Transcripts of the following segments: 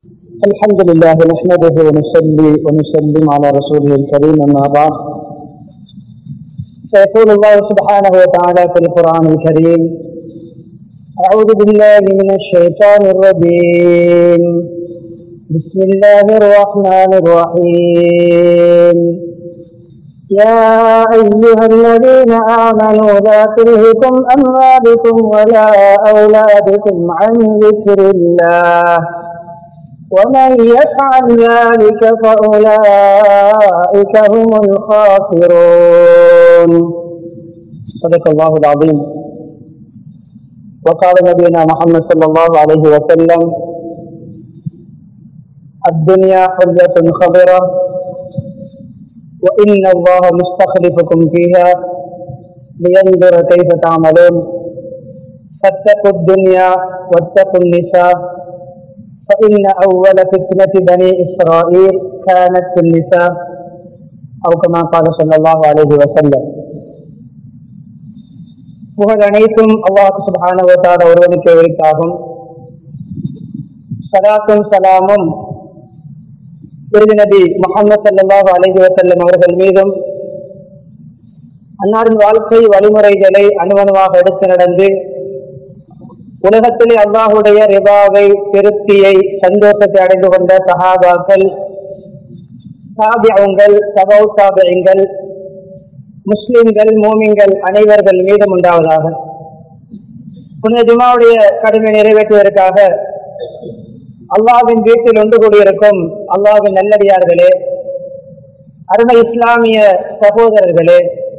الحمد لله نحمده ونصلي ونسلم على رسوله الكريم أما بعد فيقول الله سبحانه وتعالى في القرآن الكريم أعوذ بالله من الشيطان الرجيم بسم الله الرحمن الرحيم يا أيها الذين آمنوا لا تلهكم أموالكم ولا أولادكم عن ذكر الله ومن يفعل ذلك فأولئك هم الخاسرون صدق الله العظيم وقال نبينا محمد صلى الله عليه وسلم الدنيا حلة خضرة وإن الله مستخلفكم فيها لينظر كيف تعملون فاتقوا الدنيا واتقوا النساء فإن أول فتنة بني إسرائيل كانت في النساء أو كما قال صلى الله عليه وسلم புகழ் அனைத்தும் அல்லாஹ் சுபானவத்தார ஒருவனுக்கு எவருக்காகும் சலாத்தும் சலாமும் விருது நபி முகமது சல்லாஹ் அலஹி வசல்லம் அவர்கள் மீதும் அன்னாரின் வாழ்க்கை வழிமுறைகளை அணுவணுவாக எடுத்து நடந்து உலகத்திலே அல்லாஹுடைய ரிபாவை திருப்தியை சந்தோஷத்தை அடைந்து கொண்ட சஹாபாக்கள் சாபியங்கள் சபௌ சாபியங்கள் முஸ்லிம்கள் மோமிங்கள் அனைவர்கள் மீதும் உண்டாவதாக புனித ஜுமாவுடைய கடமை நிறைவேற்றுவதற்காக அல்லாவின் வீட்டில் ஒன்று கூடியிருக்கும் அல்லாவின் நல்லடியார்களே அருமை இஸ்லாமிய சகோதரர்களே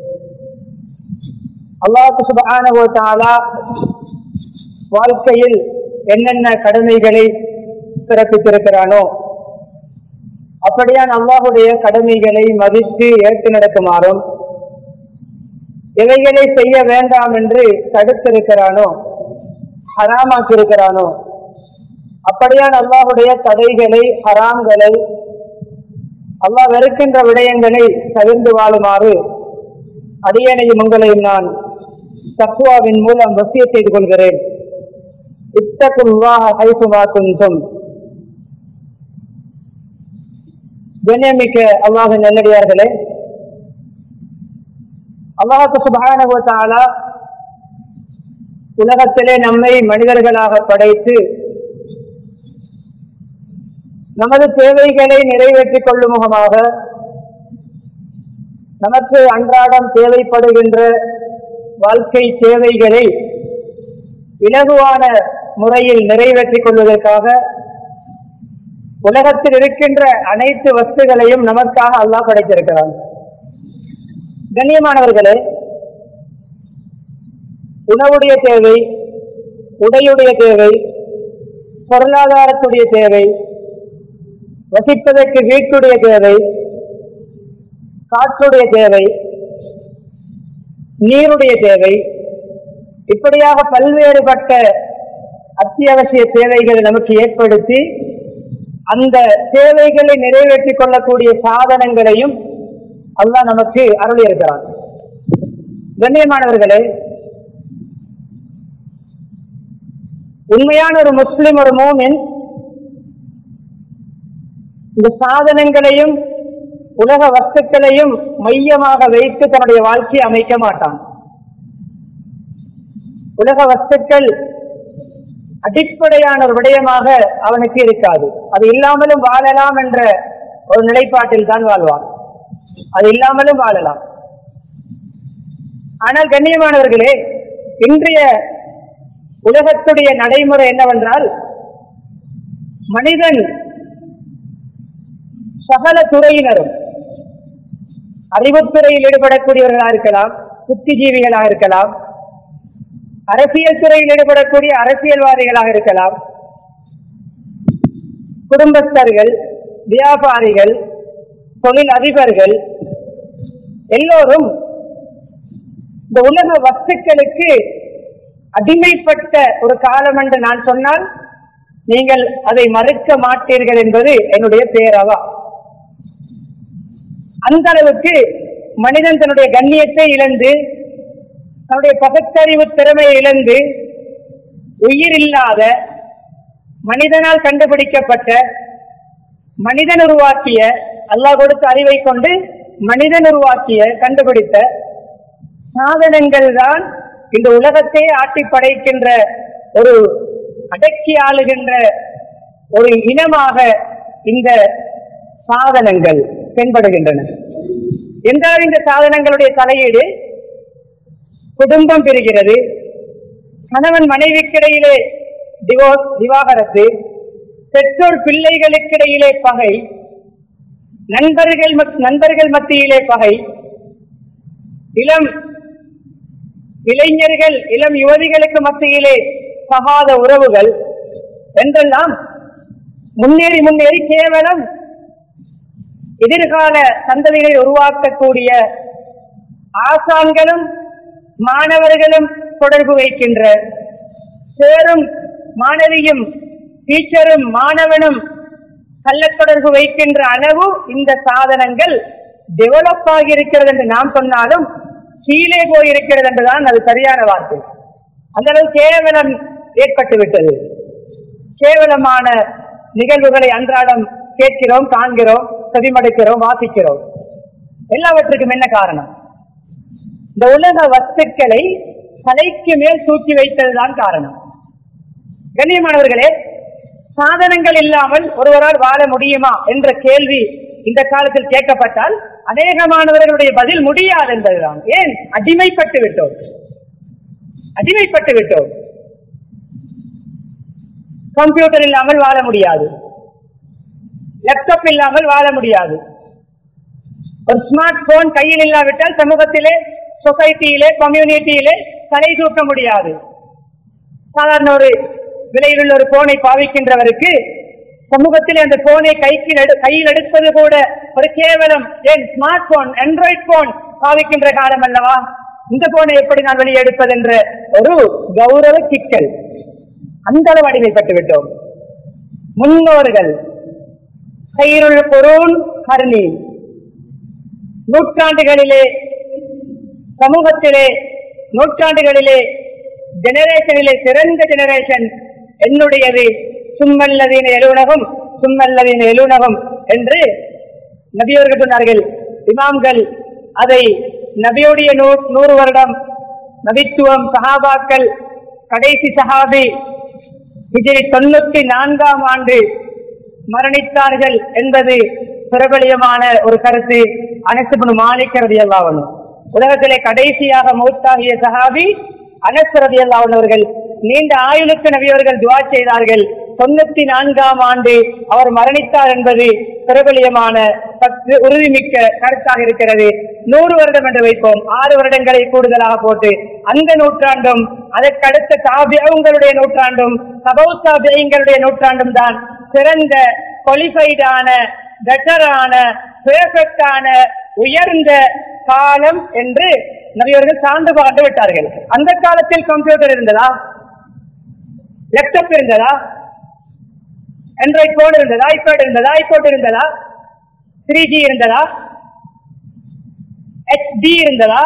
அல்லாஹு சுபானா வாழ்க்கையில் என்னென்ன கடமைகளை பிறப்பித்திருக்கிறானோ அப்படியான் அல்லாஹுடைய கடமைகளை மதித்து ஏற்று நடக்குமாறும் எவைகளை செய்ய வேண்டாம் என்று தடுத்திருக்கிறானோ ஹராமாக்கியிருக்கிறானோ அப்படியான் அல்லாஹுடைய தடைகளை ஹராம்களை அல்லாஹ் வெறுக்கின்ற விடயங்களை தவிர்ந்து வாழுமாறு அடியனையும் உங்களையும் நான் தக்குவாவின் மூலம் வசிய செய்து கொள்கிறேன் இத்தகுல்லாஹ ஹைசுமா குந்தும் கண்ணியமிக்க அல்லாஹ் நல்லடியார்களே அல்லாஹு சுபானா உலகத்திலே நம்மை மனிதர்களாக படைத்து நமது தேவைகளை நிறைவேற்றிக் கொள்ளும் முகமாக நமக்கு அன்றாடம் தேவைப்படுகின்ற வாழ்க்கை தேவைகளை இலகுவான முறையில் நிறைவேற்றிக் கொள்வதற்காக உலகத்தில் இருக்கின்ற அனைத்து வஸ்துகளையும் நமக்காக அல்லாஹ் படைத்திருக்கிறான் கண்ணியமானவர்களே உணவுடைய தேவை உடையுடைய தேவை பொருளாதாரத்துடைய தேவை வசிப்பதற்கு வீட்டுடைய தேவை காற்றுடைய தேவை நீருடைய தேவை இப்படியாக பல்வேறுபட்ட அத்தியாவசிய தேவைகளை நமக்கு ஏற்படுத்தி அந்த தேவைகளை நிறைவேற்றிக் கொள்ளக்கூடிய சாதனங்களையும் அல்லாஹ் நமக்கு அருளியிருக்கிறான் கண்ணியமானவர்களே உண்மையான ஒரு முஸ்லிம் ஒரு மோமின் இந்த சாதனங்களையும் உலக வஸ்துக்களையும் மையமாக வைத்து தன்னுடைய வாழ்க்கையை அமைக்க மாட்டான் உலக வஸ்துக்கள் அடிப்படையான ஒரு விடயமாக அவனுக்கு இருக்காது அது இல்லாமலும் வாழலாம் என்ற ஒரு நிலைப்பாட்டில் தான் வாழ்வான் அது இல்லாமலும் வாழலாம் ஆனால் கண்ணியமானவர்களே இன்றைய உலகத்துடைய நடைமுறை என்னவென்றால் மனிதன் சகல துறையினரும் அறிவுத்துறையில் ஈடுபடக்கூடியவர்களாக இருக்கலாம் புத்திஜீவிகளாக இருக்கலாம் அரசியல் துறையில் ஈடுபடக்கூடிய அரசியல்வாதிகளாக இருக்கலாம் குடும்பஸ்தர்கள் வியாபாரிகள் தொழில் அதிபர்கள் எல்லோரும் இந்த உலக வஸ்துக்களுக்கு அடிமைப்பட்ட ஒரு காலம் என்று நான் சொன்னால் நீங்கள் அதை மறுக்க மாட்டீர்கள் என்பது என்னுடைய பேரவா அந்த அளவுக்கு மனிதன் தன்னுடைய கண்ணியத்தை இழந்து தன்னுடைய பகுத்தறிவு திறமையை இழந்து உயிர் இல்லாத மனிதனால் கண்டுபிடிக்கப்பட்ட மனிதன் உருவாக்கிய அல்லாஹ் கொடுத்த அறிவை கொண்டு மனிதன் உருவாக்கிய கண்டுபிடித்த சாதனங்கள் தான் இந்த உலகத்தை ஆட்டி படைக்கின்ற ஒரு அடக்கி ஆளுகின்ற ஒரு இனமாக இந்த சாதனங்கள் தென்படுகின்றன என்றால் இந்த சாதனங்களுடைய தலையீடு குடும்பம் பெறுகிறது கணவன் மனைவிக்கிடையிலே டிவோர்ஸ் விவாகரத்து பெற்றோர் பிள்ளைகளுக்கிடையிலே பகை நண்பர்கள் மத்- நண்பர்கள் மத்தியிலே பகை இளம் இளைஞர்கள் இளம் யுவதிகளுக்கு மத்தியிலே சகாத உறவுகள் என்றெல்லாம் முன்னேறி முன்னேறி கேவலம் எதிர்கால சந்ததிகளை உருவாக்கக்கூடிய ஆசான்களும் மாணவர்களும் தொடர்பு வைக்கின்ற சேரும் மாணவியும் டீச்சரும் மாணவனும் கள்ளத்தொடர்பு வைக்கின்ற அளவு இந்த சாதனங்கள் டெவலப் ஆகி இருக்கிறது என்று நாம் சொன்னாலும் கீழே போயிருக்கிறது என்றுதான் அது சரியான வார்த்தை அந்த அளவு கேவலம் ஏற்பட்டு விட்டது கேவலமான நிகழ்வுகளை அன்றாடம் கேட்கிறோம் காண்கிறோம் செவிமடுக்கிறோம் வாசிக்கிறோம் எல்லாவற்றுக்கும் என்ன காரணம் இந்த உலக வஸ்துக்களை தலைக்கு மேல் தூக்கி வைத்ததுதான் காரணம் கண்ணியமானவர்களே சாதனங்கள் இல்லாமல் ஒருவரால் வாழ முடியுமா என்ற கேள்வி இந்த காலத்தில் கேட்கப்பட்டால் அநேகமானவர்களுடைய பதில் முடியாது என்பதுதான் ஏன் அடிமைப்பட்டு விட்டோம் அடிமைப்பட்டு விட்டோம் கம்ப்யூட்டர் இல்லாமல் வாழ முடியாது லேப்டாப் இல்லாமல் வாழ முடியாது ஒரு ஸ்மார்ட் போன் கையில் இல்லாவிட்டால் சமூகத்திலே சொசைட்டியிலே கம்யூனிட்டியிலே தலை தூக்க முடியாது சாதாரண ஒரு விலையில் உள்ள ஒரு போனை பாவிக்கின்றவருக்கு சமூகத்தில் அந்த போனை கைக்கு எடு- கையில் எடுப்பது கூட ஒரு கேவலம் ஏன் ஸ்மார்ட் போன் ஆண்ட்ராய்ட் போன் பாவிக்கின்ற காலம் அல்லவா இந்த போனை எப்படி நான் வெளியே எடுப்பது என்ற ஒரு கௌரவ சிக்கல் அந்த அளவு அடிமைப்பட்டு விட்டோம் முன்னோர்கள் கயிறுள் பொருள் கருணி நூற்றாண்டுகளிலே சமூகத்திலே நூற்றாண்டுகளிலே ஜெனரேஷனிலே சிறந்த ஜெனரேஷன் என்னுடையது சும்மல்லதீன எழுநகம் சும்மல்லதீன எழுநகம் என்று நபியவர்கள் சொன்னார்கள் இமாம்கள் அதை நபியுடைய நூ- நூறு வருடம் நபித்துவம் சஹாபாக்கள் கடைசி சஹாபி ஹிஜ்ரி தொண்ணூத்தி நான்காம் ஆண்டு மரணித்தார்கள் என்பது பிரபலியமான ஒரு கருத்து அனசுபனு மாலிக் ரதி அல்லாவனும் உலகத்திலே கடைசியாக மௌத்தாகிய சஹாபி அனஸ் ரதி அவர்கள் நீண்ட ஆயுளுக்கு நபியவர்கள் துவா செய்தார்கள் தொண்ணூத்தி நான்காம் ஆண்டு அவர் மரணித்தார் என்பது பிரபலியமான சற்று உறுதிமிக்க கருத்தாக இருக்கிறது நூறு வருடம் என்று வைப்போம் ஆறு வருடங்களை கூடுதலாக போட்டு அந்த நூற்றாண்டும் அதற்கடுத்த தாபியங்களுடைய நூற்றாண்டும் சபௌ தாபியங்களுடைய நூற்றாண்டும் தான் சிறந்த குவாலிஃபைடான பெட்டரான பெர்ஃபெக்டான உயர்ந்த காலம் என்று நபியவர்கள் சார்ந்து பார்த்து விட்டார்கள் அந்த காலத்தில் கம்ப்யூட்டர் இருந்ததா லேப்டாப் இருந்ததா ஆண்ட்ராய்ட் போன் இருந்ததா ஐபேட் இருந்ததா ஐபோட் இருந்ததா த்ரீ ஜி இருந்ததா ஹெச்டி இருந்ததா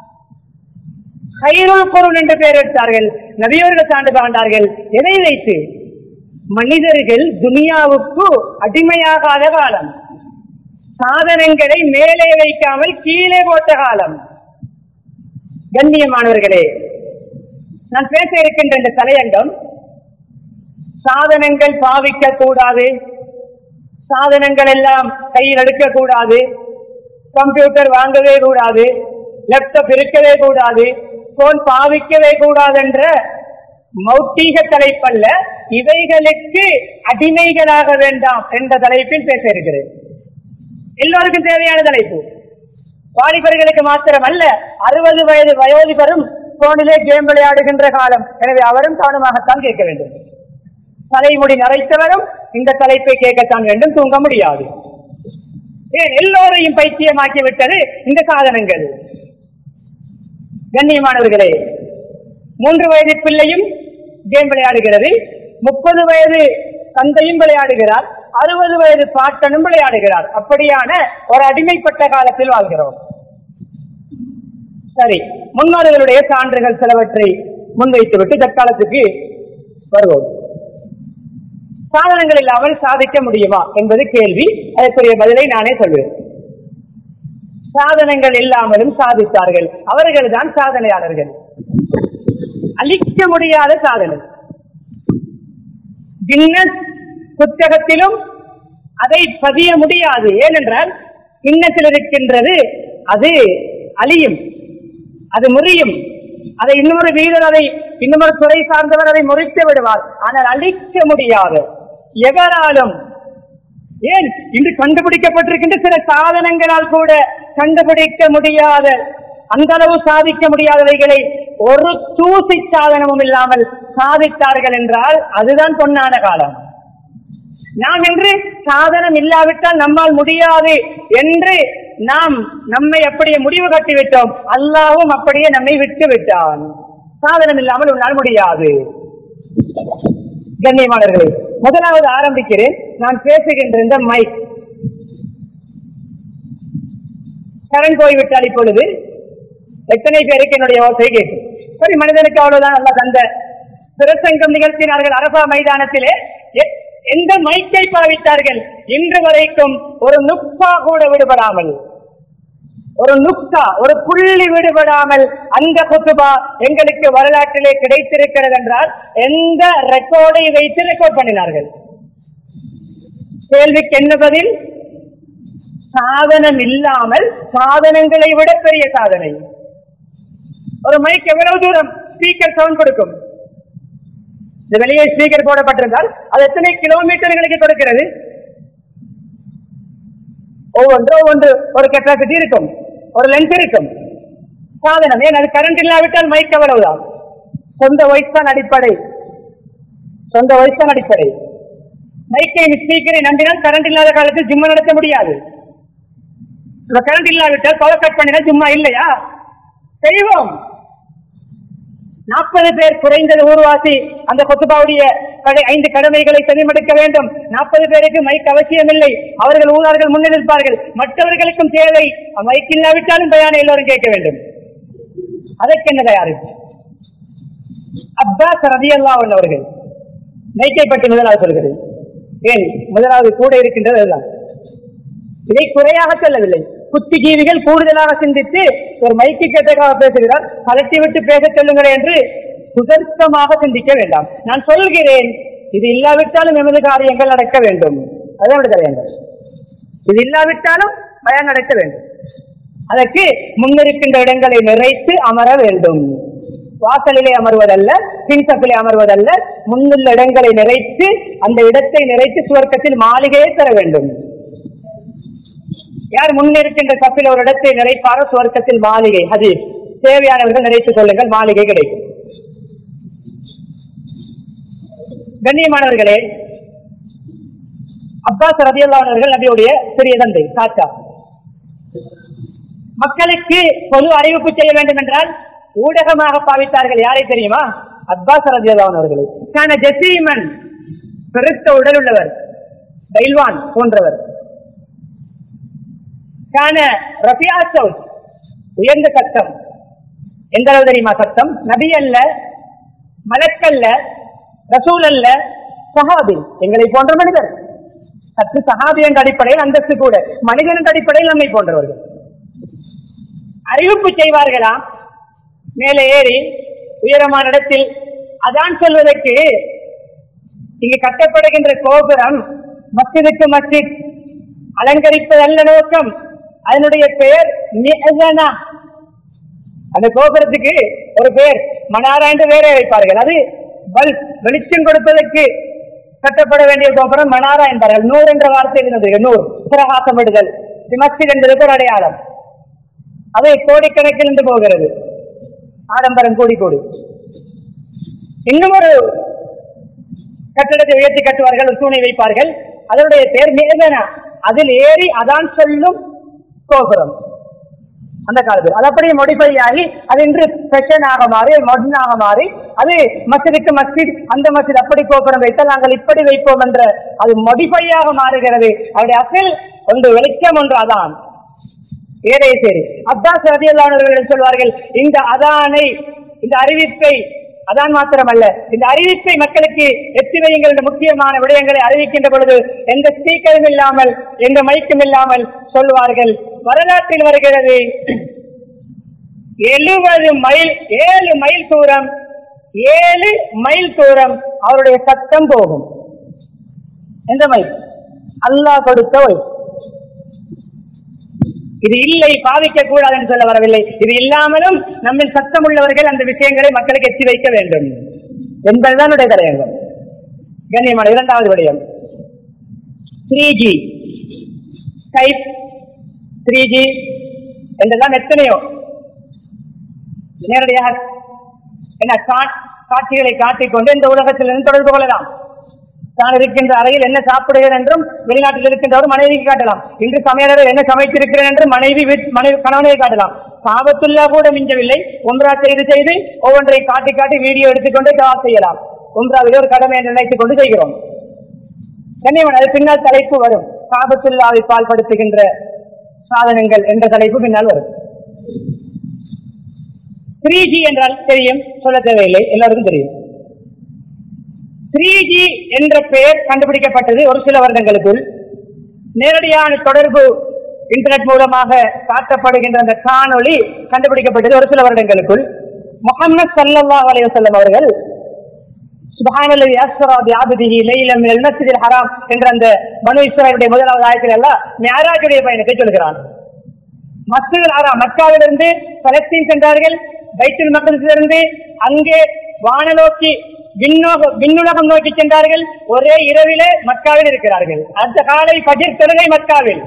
ஹைரோல் பொருள் என்று பெயர் எடுத்தார்கள் நபியவர்கள் சான்று பாண்டார்கள் எதை வைத்து மனிதர்கள் துனியாவுக்கு அடிமையாகாத காலம் சாதனங்களை மேலே வைக்காமல் கீழே போட்ட காலம் கண்ணியமானவர்களே நான் பேச இருக்கின்ற இந்த தலையங்கம் சாதனங்கள் பாவிக்க கூடாது சாதனங்கள் எல்லாம் கையில் எடுக்க கூடாது கம்ப்யூட்டர் வாங்கவே கூடாது லேப்டாப் இருக்கவே கூடாது போன் பாவிக்கவே கூடாது என்ற மௌட்டீக தலைப்பல்ல இவைகளுக்கு அடிமைகளாக வேண்டாம் என்ற தலைப்பில் பேச இருக்கிறேன் எல்லோருக்கும் தேவையான தலைப்பு வாலிபர்களுக்கு மாத்திரம் அல்ல அறுபது வயது வயோதிபரும் போனிலே கேம் விளையாடுகின்ற காலம் எனவே அவரும் கவனமாகத்தான் கேட்க வேண்டும் தலைமுடி நரைத்தவரும் இந்த தலைப்பை கேட்கத்தான் வேண்டும் தூங்க முடியாது ஏன் எல்லோரையும் பைத்தியமாக்கி விட்டது இந்த சாதனங்கள் கண்ணியமானவர்களே மூன்று வயது பிள்ளையும் கேம் விளையாடுகிறது முப்பது வயது தந்தையும் விளையாடுகிறார் அறுபது வயது பாட்டனும் விளையாடுகிறார் அப்படியான ஒரு அடிமைப்பட்ட காலத்தில் வாழ்கிறோம் சரி முன்னோர்களுடைய சான்றுகள் சிலவற்றை முன்வைத்துவிட்டு தற்காலத்துக்கு வருவோம் சாதனங்கள் இல்லாமல் சாதிக்க முடியுமா என்பது கேள்வி அதற்குரிய பதிலை நானே சொல்வேன் சாதனங்கள் இல்லாமலும் சாதித்தார்கள் அவர்கள் தான் சாதனையாளர்கள் அழிக்க முடியாத சாதனை கின்னஸ் புத்தகத்திலும் அதை பதிய முடியாது ஏனென்றால் கிண்ணத்தில் இருக்கின்றது அது அழியும் அது முறியும் அதை இன்னொரு வீரர் அதை இன்னொரு துறை சார்ந்தவர் அதை முறித்து விடுவார் ஆனால் அழிக்க முடியாது எவராலும் ஏன் இன்று கண்டுபிடிக்கப்பட்டிருக்கின்ற சில சாதனங்களால் கூட கண்டுபிடிக்க முடியாத அந்த அளவு சாதிக்க முடியாதவைகளை ஒரு தூசி சாதனமும் இல்லாமல் சாதித்தார்கள் என்றால் அதுதான் பொன்னான காலம் நாம் இன்று சாதனம் இல்லாவிட்டால் நம்மால் முடியாது என்று நாம் நம்மை அப்படியே முடிவு கட்டிவிட்டோம் அல்லாவும் அப்படியே நம்மை விட்டு விட்டான் சாதனம் இல்லாமல் உன்னால் முடியாது கண்ணியமானவர்களே முதலாவது ஆரம்பிக்கிறேன் நான் பேசுகின்ற இந்த மைக் கரண்ட் போய்விட்டால் இப்பொழுது எத்தனை பேருக்கு என்னுடைய ஓசை கேட்கும் சரி மனிதனுக்கு அவ்வளவுதான் நல்லா தந்த பிரசங்கம் நிகழ்த்தினார்கள் அரபா மைதானத்திலே எ- எந்த மைக்கை பாவித்தார்கள் இன்று வரைக்கும் ஒரு நுக்சா கூட விடுபடாமல் ஒரு நுக்சா ஒரு புள்ளி விடுபடாமல் அந்த குத்துபா எங்களுக்கு வரலாற்றிலே கிடைத்திருக்கிறது என்றால் எந்த ரெக்கார்டை வைத்து ரெக்கார்ட் பண்ணினார்கள் கேள்விக்கு என்ன பதில் சாதனம் இல்லாமல் சாதனங்களை விட பெரிய சாதனை ஒரு மைக் எவ்வளவு தூரம் ஸ்பீக்கர் சவுண்ட் கொடுக்கும் இந்த வெளியே ஸ்பீக்கர் போடப்பட்டிருந்தால் அது எத்தனை கிலோமீட்டர்களுக்கு கொடுக்கிறது ஒவ்வொன்று ஒவ்வொன்று ஒரு கெப்பாசிட்டி இருக்கும் ஒரு லென்த் இருக்கும் சாதனம் ஏன் அது கரண்ட் இல்லாவிட்டால் மைக் எவ்வளவுதான் சொந்த வயசு தான் அடிப்படை சொந்த வயசு தான் அடிப்படை மைக்கை ஸ்பீக்கரை நம்பினால் கரண்ட் இல்லாத காலத்தில் ஜிம்ம நடத்த முடியாது இப்ப கரண்ட் இல்லாவிட்டால் பவர் கட் பண்ணினால் சும்மா இல்லையா செய்வோம் நாற்பது பேர் குறைந்தது ஊர்வாசி அந்த கொத்துபாவுடைய கடை ஐந்து கடமைகளை செவிமடுக்க வேண்டும் நாற்பது பேருக்கு மைக் அவசியம் இல்லை அவர்கள் ஊழார்கள் முன்னிருப்பார்கள் மற்றவர்களுக்கும் தேவை மைக் இல்லாவிட்டாலும் பயான எல்லோரும் கேட்க வேண்டும் அதற்கு என்ன தயாரிப்பு அப்பாஸ் ரதியல்லா உள்ளவர்கள் மைக்கை பற்றி முதலாவது சொல்கிறது ஏன் முதலாவது கூட இருக்கின்றது அதுதான் இதை குறையாக சொல்லவில்லை புத்திஜீவிகள் கூடுதலாக சிந்தித்து ஒரு மைக்கு கேட்டதாக பேசுகிறார் கலட்டி விட்டு பேச சொல்லுங்கள் என்று சுதர்த்தமாக சிந்திக்க வேண்டாம் நான் சொல்கிறேன் இது இல்லாவிட்டாலும் எமது காரியங்கள் நடக்க வேண்டும் அதான் காரியங்கள் இது இல்லாவிட்டாலும் பயம் நடக்க வேண்டும் அதற்கு முன்னிருக்கின்ற இடங்களை நிறைத்து அமர வேண்டும் வாசலிலே அமர்வதல்ல பின்சப்பிலே அமர்வதல்ல முன்னுள்ள இடங்களை நிறைத்து அந்த இடத்தை நிறைத்து சுவர்க்கத்தில் மாளிகையை பெற வேண்டும் யார் முன்னிருக்கின்ற சப்பில் ஒரு இடத்தை நிறைப்பாரோ சுவர்க்கத்தில் மாளிகை ஹதீஸ் தேவையானவர்கள் நிறைத்துக் கொள்ளுங்கள் மாளிகை கிடைக்கும் கண்ணியமானவர்களே அப்பாஸ் ரதியல்லானவர்கள் நபியுடைய சிறிய தந்தை சாச்சா மக்களுக்கு பொது அறிவிப்பு செய்ய வேண்டும் என்றால் ஊடகமாக பாவித்தார்கள் யாரை தெரியுமா அப்பாஸ் ரதியல்லான் அவர்களை கான ஜசீமன் பெருத்த உடல் உள்ளவர் தைல்வான் போன்றவர் கான ரஃபியா சவுத் உயர்ந்த சத்தம் எந்த அளவு தெரியுமா சத்தம் நபி அல்ல மலக்கல்ல ரசூல் அல்ல சஹாபி எங்களை போன்ற மனிதர் சற்று சஹாபி என்ற அடிப்படையில் அந்தஸ்து கூட மனிதன் என்ற அடிப்படையில் நம்மை போன்றவர்கள் அறிவிப்பு செய்வார்களாம் மேலே ஏறி உயரமான இடத்தில் அதான் சொல்வதற்கு இங்கு கட்டப்படுகின்ற கோபுரம் மஸ்ஜிதுக்கு மஸ்ஜித் அலங்கரிப்பதல்ல நோக்கம் அதனுடைய பெயர் மிஅஸனா. அந்த கோபுரத்துக்கு ஒரு பெயர் மனாரா என்று வேறே வைப்பார்கள் அது பல்ப் வெளிச்சம் கொடுப்பதற்கு கட்டப்பட வேண்டிய கோபுரம் மனாரா என்பார்கள் நூறு என்ற வார்த்தை இருந்தது நூறு பிரகாசம் விடுதல் மஸ்ஜித் என்பதற்கு ஒரு அடையாளம் அது கோடிக்கணக்கில் இருந்து போகிறது ஆடம்பரம் கோடி கோடி இன்னும் ஒரு கட்டடத்தை உயர்த்தி கட்டுவார்கள் ஒரு தூணை வைப்பார்கள் அதனுடைய பெயர் மேதனா அதில் ஏறி அதான் சொல்லும் கோபுரம் அந்த காலத்தில் அது அப்படியே மோடிஃபை ஆகி அது இன்று ஃபெஷனாக மாறி மாடர்னாக மாறி அது மஸ்ஜிதுக்கு மஸ்ஜித் அந்த மஸ்ஜித் அப்படி கோபுரம் வைத்தால் நாங்கள் இப்படி வைப்போம் என்ற அது மோடிஃபையாக மாறுகிறது அவருடைய அசல் ஒன்று வெளிச்சம் ஒன்று அதான் ஏறே சரி அப்பாஸ் ரதியல்லானவர்கள் சொல்வார்கள் இந்த அதானை இந்த அறிவிப்பை அதான் மாத்திரமல்ல இந்த அறிவிப்பை மக்களுக்கு எத்தி வையுங்கள் என்ற முக்கியமான விடயங்களை அறிவிக்கின்ற பொழுது எந்த ஸ்பீக்கரும் இல்லாமல் எந்த மைக்கும் இல்லாமல் சொல்வார்கள் வரலாற்றில் வருகிறது எழுபது மைல் ஏழு மைல் தூரம் ஏழு மைல் தூரம் அவருடைய சத்தம் போகும் எந்த மைல் அல்லாஹ் கொடுத்த ஒய் இது இல்லை பாவிக்க கூடாது என்று சொல்ல வரவில்லை இது இல்லாமலும் நம்மில் சத்தம் உள்ளவர்கள் அந்த விஷயங்களை மக்களுக்கு எத்தி வைக்க வேண்டும் என்பதுதான் என்னுடைய தலையங்கம் கண்ணியமான இரண்டாவது விடயம் three G type three G என்றெல்லாம் எத்தனையோ நேரடியாக என்ன கா- காட்சிகளை காட்டிக்கொண்டு இந்த உலகத்திலிருந்து தொடர்பு கொள்ளலாம் தான் இருக்கின்ற அறையில் என்ன சாப்பிடுகிறேன் என்றும் வெளிநாட்டில் இருக்கின்றவர் மனைவிக்கு காட்டலாம் இன்று சமையலர் என்ன சமைத்திருக்கிறேன் என்று மனைவி வீட்- மனைவி கணவனை காட்டலாம் சாபத்துல்லா கூட மிஞ்சவில்லை ஒன்றா செய்து செய்து ஒவ்வொன்றை காட்டி காட்டி வீடியோ எடுத்துக்கொண்டு ஜவாப் செய்யலாம் ஒன்றாவில் ஒரு கடமை என்று நினைத்துக் கொண்டு செய்கிறோம் கண்ணியவன் அது பின்னால் தலைப்பு வரும் சாபத்துல்லாவை பால்படுத்துகின்ற சாதனங்கள் என்ற தலைப்பு பின்னால் வரும் த்ரீ ஜி என்றால் தெரியும் சொல்ல தேவையில்லை எல்லாருக்கும் தெரியும் த்ரீ ஜி என்ற பெயர் கண்டுபிடிக்கப்பட்டது ஒரு சில வருடங்களுக்குள் நேரடியான தொடர்பு இன்டர்நெட் மூலமாக காட்டப்படுகின்ற அந்த காணொளி கண்டுபிடிக்கப்பட்டது ஒரு சில வருடங்களுக்குள் முகமது சல்லல்லாஹு அலைஹி வஸல்லம் அவர்கள் சுபஹானல்லதி அஸ்ரா பிஅப்திஹி லைலம் மினல் மஸ்ஜிதில் ஹராம் என்ற அந்த மனு இஸ்ராயலுடைய முதலாவது ஆயத்தில் எல்லாம் மியராஜுடைய பயணத்தை சொல்கிறான் மஸ்ஜிதுல் ஹராம் மக்காவிலிருந்து பலஸ்தீன் சென்றார்கள் பைத்துல் மக்களிலிருந்து அங்கே வானநோக்கி விண்ணோக விண்ணுலகம் நோக்கி சென்றார்கள் ஒரே இரவிலே மக்காவில் இருக்கிறார்கள் அந்த காலை பஜிர் தொழுகை மக்காவில்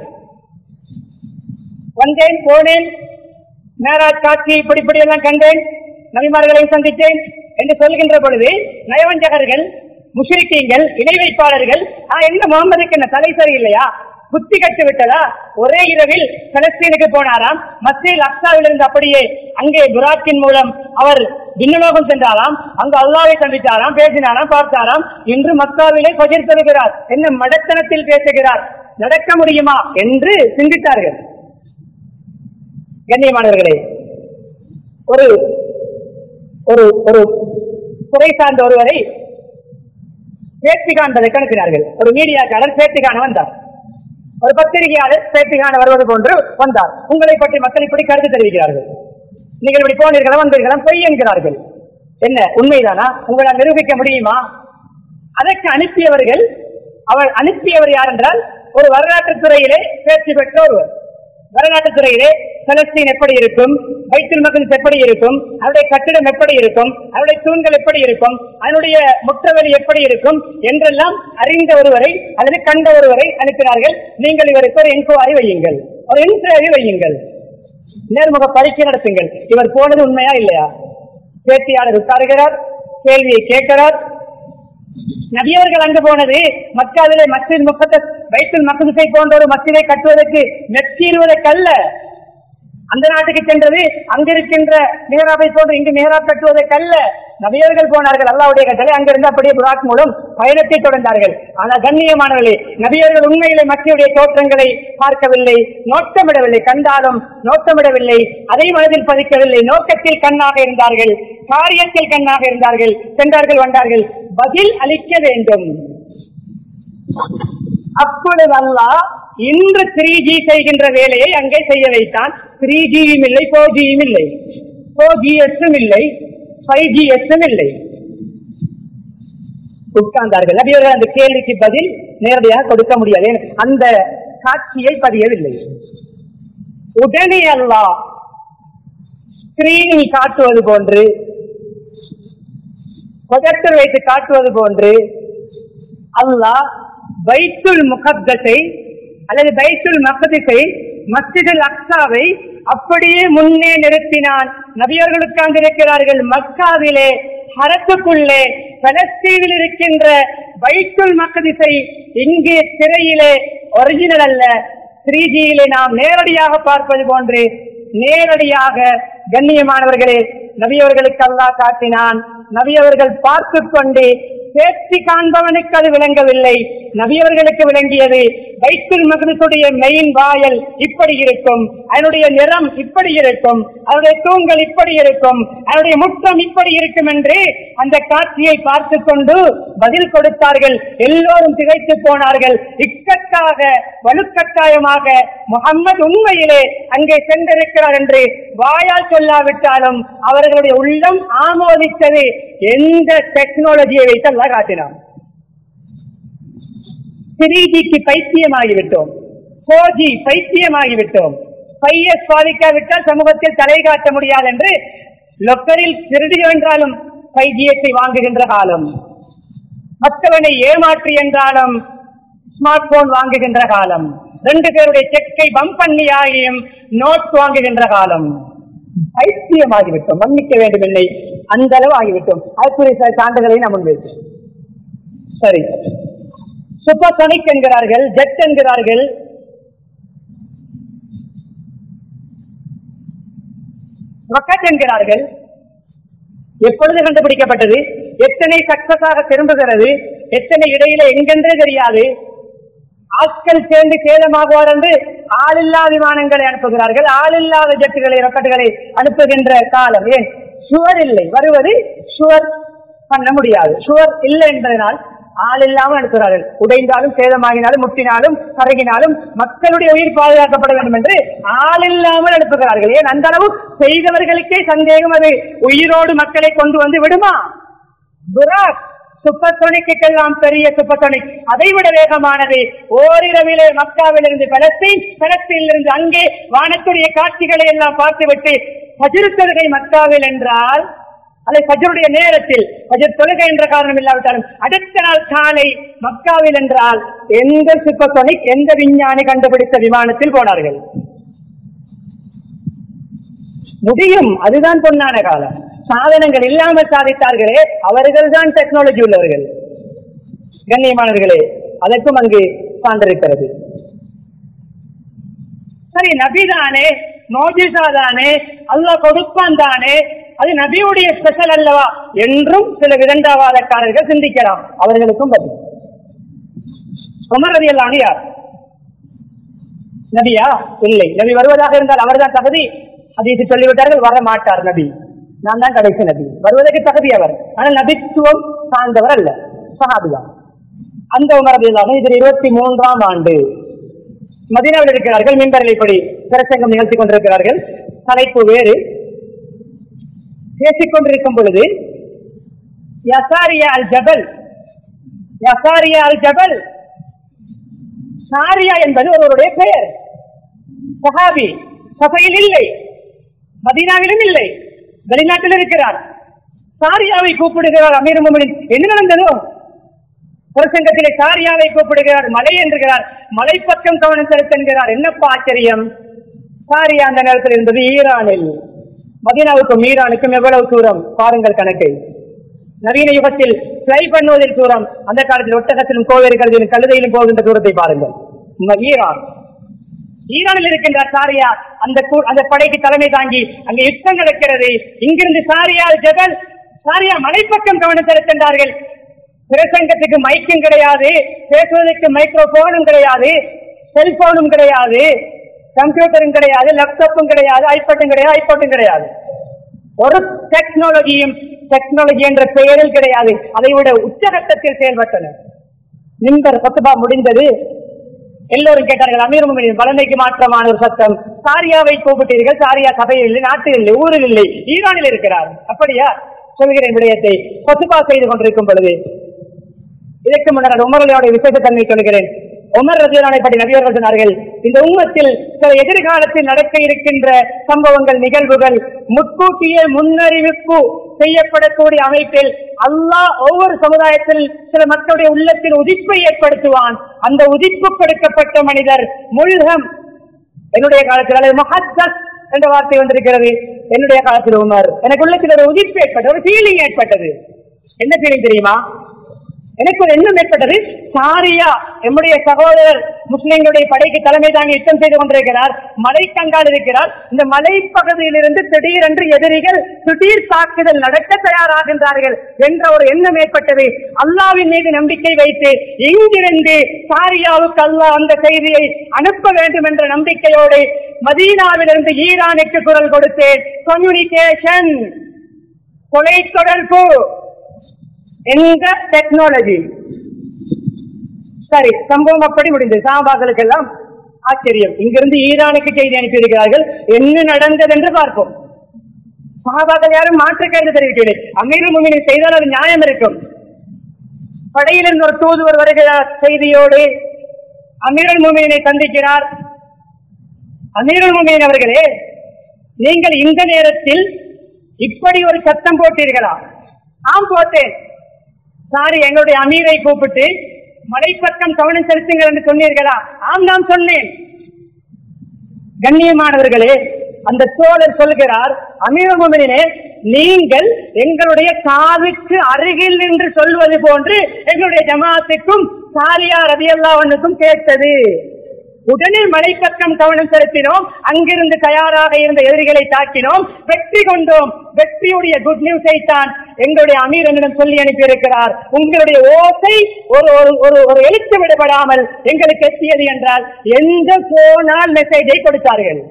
வந்தேன் போனேன் மேராஜ் காட்சி இப்படி இப்படி எல்லாம் கண்டேன் நபிமார்களை சந்தித்தேன் என்று சொல்கின்ற பொழுது நயவஞ்சகர்கள் முஷ்ரிக்கீங்கள் இணை வைப்பாளர்கள் ஆ, என்ன முகமதுக்கு என்ன தலை சரியில்லையா புத்தி கட்டு விட்டதா ஒரே இரவில் பலஸ்தீனுக்கு போனாராம் மஸ்ஜித் அக்சாவில் இருந்து அப்படியே அங்கே புராக்கின் மூலம் அவர் விண்ணுலோகம் சென்றாராம் அங்கு அல்லாவை சந்தித்தாராம் பேசினாராம் பார்த்தாராம் இன்று மக்காவிலே பகிர் தருகிறார் என்ன மடத்தனத்தில் பேசுகிறார் நடக்க முடியுமா என்று சிந்தித்தார்கள் கண்ணியமானவர்களே ஒரு ஒரு ஒரு துறை சார்ந்த ஒருவரை பேட்டி காண்பதை கணக்கினார்கள் ஒரு மீடியாக்காரர் பேட்டி காண வந்தார் ஒரு பத்திரிகையாளர் பேட்டி காண வருவது போன்று வந்தார் உங்களை பற்றி மக்கள் இப்படி கருத்து தெரிவிக்கிறார்கள் நீங்கள் இப்படி போனீர்களா வந்தீர்களா பொய் என்கிறார்கள் என்ன உண்மைதானா உங்களால் நிரூபிக்க முடியுமா அதற்கு அனுப்பியவர்கள் அவர் அனுப்பியவர் யார் என்றால் ஒரு வரலாற்று துறையிலே தேர்ச்சி பெற்ற ஒருவர் வரலாற்று துறையிலே பலஸ்தீன் எப்படி இருக்கும் பைத்துல் மகன்ஸ் எப்படி இருக்கும் அவருடைய கட்டிடம் எப்படி இருக்கும் அவருடைய தூண்கள் எப்படி இருக்கும் அதனுடைய முற்றவெளி எப்படி இருக்கும் என்றெல்லாம் அறிந்த ஒருவரை அல்லது கண்ட ஒருவரை அனுப்பினார்கள் நீங்கள் இவருக்கு ஒரு என்கொயரி வையுங்கள் ஒரு இன்டர்வியூ வையுங்கள் நேர்முக பரீட்சை நடத்துங்கள் இவர் போனது உண்மையா இல்லையா பேட்டியாளர் உட்காருகிறார் கேள்வியை கேட்கிறார் நபியவர்கள் அங்கு போனது மக்காவிலே மஸ்ஜித் முப்பத்த வைத்துல் மக்தஸை போன்ற ஒரு மஸ்ஜிதை கட்டுவதற்கு மெச்சீருவதற்கல்ல அந்த நாட்டுக்கு சென்றது அங்கிருக்கின்ற மிகராபை போன்று இங்கு மிகராப் கட்டுவதற்கல்ல நபியர்கள் போனார்கள் அல்லாவுடைய கட்டளை அங்கிருந்து அப்படியே புராக் மூலம் பயணத்தை தொடர்ந்தார்கள் ஆனால் கண்ணியமானவர்களே நபியர்கள் உண்மையிலே மக்களுடைய தோற்றங்களை பார்க்கவில்லை நோட்டமிடவில்லை கண்டாலும் நோட்டமிடவில்லை அதை மனதில் பதிக்கவில்லை நோக்கத்தில் கண்ணாக இருந்தார்கள் காரியத்தில் கண்ணாக இருந்தார்கள் சென்றார்கள் வந்தார்கள் பதில் அளிக்க வேண்டும் அப்பொழுது அல்லாஹ் இன்று த்ரீ ஜி செய்கின்ற வேலையை அங்கே செய்ய வைத்தான் த்ரீ ஜியும் இல்லை ஃபோர் ஜியும் இல்லை ஃபோர் ஜிஎஸும் இல்லை ஃபைவ் ஜிஎஸும் இல்லை உட்கார்ந்தார்கள் நபியர்கள் அந்த கேள்விக்கு பதில் நேரடியாக கொடுக்க முடியாது ஏன் அந்த காட்சியை பதியவில்லை உடனே அல்லாஹ் ஸ்கிரீனில் காட்டுவது போன்று ப்ரொஜெக்டர் வைத்து காட்டுவது போன்று அல்லாஹ் பைத்துல் முகத்தஸை அல்லது பைத்துல் மகதிஸை மஸ்ஜிதுல் அக்ஸாவை அப்படியே முன்னே நிறுத்தினான் நபியர்கள் உட்கார்ந்திருக்கிறார்கள் மக்காவிலே ஹரத்துக்குள்ளே பலஸ்தீனில் இருக்கின்ற பைத்துல் மகதிஸை இங்கே திரையிலே ஒரிஜினல் அல்ல த்ரீ ஜியிலே நாம் நேரடியாக பார்ப்பது போன்று நேரடியாக கண்ணியமானவர்களே நபியவர்களுக்கு அல்லாஹ் காட்டினான் நபியவர்கள் பார்த்து கொண்டு பேச்சு காண்பவனுக்கு அது விளங்கவில்லை நபியவர்களுக்கு விளங்கியது பைத்துல் மகனுடைய மெயின் வாயல் இப்படி இருக்கும் அதனுடைய நிறம் இப்படி இருக்கும் அதனுடைய தூங்கல் இப்படி இருக்கும் அதனுடைய முற்றம் இப்படி இருக்கும் என்று அந்த காட்சியை பார்த்து கொண்டு பதில் கொடுத்தார்கள் எல்லோரும் திகைத்து போனார்கள் இக்கட்டாக வலுக்கட்டாயமாக முகம்மது உண்மையிலே அங்கே சென்றிருக்கிறார் என்று வாயால் சொல்லாவிட்டாலும் அவர்களுடைய உள்ளம் ஆமோதித்தது எந்த டெக்னாலஜியை வைத்து அல்லாஹ் காட்டினான் த்ரீ ஜிக்கு பைத்தியமாகிவிட்டோம் ஃபோர் ஜி பைத்தியமாகிவிட்டோம் பையஸ் பாதிக்காவிட்டால் சமூகத்தில் தலை காட்ட முடியாது என்று லொக்கரில் திருடி என்றாலும் ஃபைவ் ஜிஎஸ்ஐ வாங்குகின்ற காலம் மற்றவனை ஏமாற்றி என்றாலும் ஸ்மார்ட் போன் வாங்குகின்ற காலம் ரெண்டு பேருடைய செக்கை பம்ப் பண்ணி ஆகியும் நோட் வாங்குகின்ற காலம் பைத்தியமாகிவிட்டோம் மன்னிக்க வேண்டுமில்லை அந்த அளவு ஆகிவிட்டோம் அதுக்குரிய சில சான்றுகளை நாம் முன்வைத்தோம் சரி சூப்பர்சோனிக் என்கிறார்கள் ஜெட் என்கிறார்கள் ராக்கெட் என்கிறார்கள் எப்பொழுது கண்டுபிடிக்கப்பட்டது எத்தனை சக்சஸாக திரும்புகிறது எத்தனை இடையில எங்கென்றே தெரியாது ஆட்கள் சேர்ந்து சேதமாகுவார் என்று ஆளில்லா விமானங்களை அனுப்புகிறார்கள் ஆளில்லாத ஜெட்டுகளை ராக்கெட்டுகளை அனுப்புகின்ற காலம் ஏன் சுவர் இல்லை வருவது சுவர் பண்ண முடியாது சுவர் இல்லை என்பதனால் ஆள் இல்லாமல் அனுப்புகிறார்கள் உடைந்தாலும் சேதமாகினாலும் முட்டினாலும் கருகினாலும் மக்களுடைய உயிர் பாதுகாக்கப்பட வேண்டும் என்று ஆள் இல்லாமல் அனுப்புகிறார்கள் ஏன் அந்த அளவு செய்தவர்களுக்கே சந்தேகம் அது உயிரோடு மக்களை கொண்டு வந்து விடுமா புராக் சுப்பத்தொனிக்கெல்லாம் பெரிய சுப்பத்தொனிக் அதை விட வேகமானது ஓரிரவிலே மக்காவிலிருந்து பலஸ்தீன் பலஸ்தீனிலிருந்து அங்கே வானத்துடைய காட்சிகளை எல்லாம் பார்த்துவிட்டு பஜிர் தொழுகை மக்காவில் என்றால் அதை பஜருடைய நேரத்தில் பஜர் தொழுகை என்ற காரணம் இல்லாவிட்டாலும் அடுத்த நாள் காலை மக்காவில் என்றால் எந்த சுப்பத்தொனிக் எந்த விஞ்ஞானி கண்டுபிடித்த விமானத்தில் போனார்கள் முடியும் அதுதான் பொன்னான காலம் சாதனங்கள் இல்லாமல் சாதித்தார்களே அவர்கள் தான் டெக்னாலஜி உள்ளவர்கள் கண்ணியமானவர்களே அதற்கும் அங்கு சான்றிருக்கிறது சரி நபிதானே மோஜிசா தானே அல்லாஹ் கொடுப்பான் தானே அது நபியுடைய ஸ்பெஷல் அல்லவா என்றும் சில விதண்டாவாதக்காரர்கள் சிந்திக்கலாம் அவர்களுக்கும் பதில் உமர் ரதி அல்லாஹ் யார் நபியா இல்லை நபி வருவதாக இருந்தால் அவர்தான் தகுதி அதீசி சொல்லிவிட்டார்கள் வர மாட்டார் நபி நான் தான் கடைசி நபி வருவதற்கு தகுதி அவர் ஆனால் நபித்துவம் சார்ந்தவர் அல்ல சஹாபிதான் அந்த உமர் ரதி அல்லாஹ் இதில் இருபத்தி மூன்றாம் ஆண்டு மதினாவில் இருக்கிறார்கள் மின்பரில் இப்படி பிரசங்கம் நிகழ்த்தி கொண்டிருக்கிறார்கள் தலைப்பு வேறு பேசிக் கொண்டிருக்கும் பொழுது யசாரியா அல் ஜபல் யசாரியா அல் ஜபல் சாரியா என்பது ஒருவருடைய பெயர் சஹாபி சபையில் இல்லை மதீனாவிலும் இல்லை வெளிநாட்டில் இருக்கிறார் சாரியாவை கூப்பிடுகிறார் அமீர் முமினின் என்ன நடந்ததோ பிரசங்கத்திலே சாரியாவை கூப்பிடுகிறார் மலை என்கிறார் மலை பக்கம் கவனம் செலுத்துகிறார் என்னப்பா ஆச்சரியம் சாரியா அந்த நேரத்தில் இருந்தது ஈரானில் மதீனாவுக்கும் ஈரானுக்கும் எவ்வளவு தூரம் பாருங்கள் கணக்கை நவீன யுகத்தில் பிளை பண்ணுவதில் தூரம் அந்த காலத்தில் ஒட்டகத்திலும் கோவேறுகளிலும் கழுதையிலும் போகின்ற தூரத்தை பாருங்கள் ம- ஈரான் ஈரானில் இருக்கின்ற சாரியா அந்த கூ- அந்த படைக்கு தலைமை தாங்கி அங்கே யுத்தம் நடக்கிறது இங்கிருந்து சாரியா ஜபல் சாரியா மலைப்பக்கம் கவனம் செலுத்துகின்றார்கள் பிரசங்கத்துக்கு மைக்கும் கிடையாது பேசுவதற்கு மைக்ரோபோனும் கிடையாது செல்போனும் கிடையாது கம்ப்யூட்டரும் கிடையாது லேப்டாப்பும் கிடையாது ஐபேட்டும் கிடையாது ஐபோட்டும் கிடையாது ஒரு டெக்னாலஜியும் டெக்னாலஜி என்ற பெயரில் கிடையாது அதை விட உச்சகட்டத்தில் செயல்பட்டனர் நிம்பர் பத்துபா முடிந்தது எல்லோரும் கேட்டார்கள் அமீர் முமினின் வளமைக்கு மாற்றமான ஒரு சத்தம் சாரியாவை கூப்பிட்டீர்கள் சாரியா சபையில் இல்லை நாட்டில் இல்லை ஊரில் இல்லை ஈரானில் இருக்கிறார் அப்படியா சொல்கிறேன் விடயத்தை பத்துபா செய்து கொண்டிருக்கும் பொழுது இதற்கு முன்னர் உமரலையோட விசேஷத்தன்மை சொல்கிறேன் உமர் ரஜினானை பற்றி நபியர்கள் சொன்னார்கள் இந்த உம்மத்தில் சில எதிர்காலத்தில் நடக்க இருக்கின்ற சம்பவங்கள் நிகழ்வுகள் முன்கூட்டியே முன்னறிவிப்பு செய்யப்படக்கூடிய அமைப்பில் அல்லாஹ் ஒவ்வொரு சமுதாயத்தில் சில மக்களுடைய உள்ளத்தில் உதிப்பை ஏற்படுத்துவான் அந்த உதிப்பு கொடுக்கப்பட்ட மனிதர் முல்கம் என்னுடைய காலத்தில் அல்லது மஹத்தஸ் என்ற வார்த்தை வந்திருக்கிறது என்னுடைய காலத்தில் உமர் எனக்கு உள்ளத்தில் ஒரு உதிப்பு ஏற்பட்டது ஒரு ஃபீலிங் ஏற்பட்டது என்ன ஃபீலிங் தெரியுமா எனக்கு ஒரு எண்ணம் ஏற்பட்டது சாரியா நம்முடைய சகோதரர் முஸ்லிம்களுடைய படைக்கு தலைமை தாங்கி யுத்தம் செய்து கொண்டிருக்கிறார் மலைக்கங்கால் இருக்கிறார் இந்த மலைப்பகுதியிலிருந்து திடீரென்று எதிரிகள் திடீர் தாக்குதல் நடத்த தயாராகின்றார்கள் என்ற ஒரு எண்ணம் ஏற்பட்டது அல்லாவின் மீது நம்பிக்கை வைத்து இங்கிருந்து சாரியாவுக்கு அல்லாஹ் அந்த செய்தியை அனுப்ப வேண்டும் என்ற நம்பிக்கையோடு மதீனாவிலிருந்து ஈரானுக்கு குரல் கொடுத்தேன் கம்யூனிகேஷன் தொலைத்தொடர்பு என்ற டெக்னாலஜி சரி சம்பவம் அப்படி முடிந்தது சாபாக்களுக்கு எல்லாம் ஆச்சரியம் இங்கிருந்து ஈரானுக்கு செய்தி அனுப்பியிருக்கிறார்கள் என்ன நடந்தது என்று பார்ப்போம் சாபாக்கள் யாரும் மாற்று கருத்து தெரிவிக்கவில்லை அமீர் முமினி செய்தால் அது நியாயம் இருக்கும் படையிலிருந்து ஒரு தூதுவர் வருகிறார் செய்தியோடு அமீரல் முமினை சந்திக்கிறார் அமீரல் முமின் அவர்களே நீங்கள் இந்த நேரத்தில் இப்படி ஒரு சத்தம் போட்டீர்களா ஆம் போட்டேன் சாரி எங்களுடைய அமீரை கூப்பிட்டு மலைப்பக்கம் கவனம் செலுத்துங்கள் என்று சொன்னீர்களா ஆம் நான் சொன்னேன் கண்ணியமானவர்களே அந்த தோழர் சொல்கிறார் அமீரமுமினே நீங்கள் எங்களுடைய காதுக்கு அருகில் நின்று சொல்வது போன்று எங்களுடைய ஜமாத்துக்கும் சாரியா ரதியல்லாவனுக்கும் கேட்டது உடனே மலைப்பக்கம் கவனம் செலுத்தினோம் அங்கிருந்து தயாராக இருந்த எதிரிகளை தாக்கினோம் வெற்றி கொண்டோம் வெற்றியுடைய குட் நியூஸை தான் எங்களுடைய அமீர் என்னிடம் சொல்லி அனுப்பியிருக்கிறார் உங்களுடைய ஓசை ஒரு ஒரு ஒரு ஒரு எழுத்து விடப்படாமல் எங்களுக்கு எத்தியது என்றால் எந்த போனால் மெசேஜை கொடுத்தார்கள்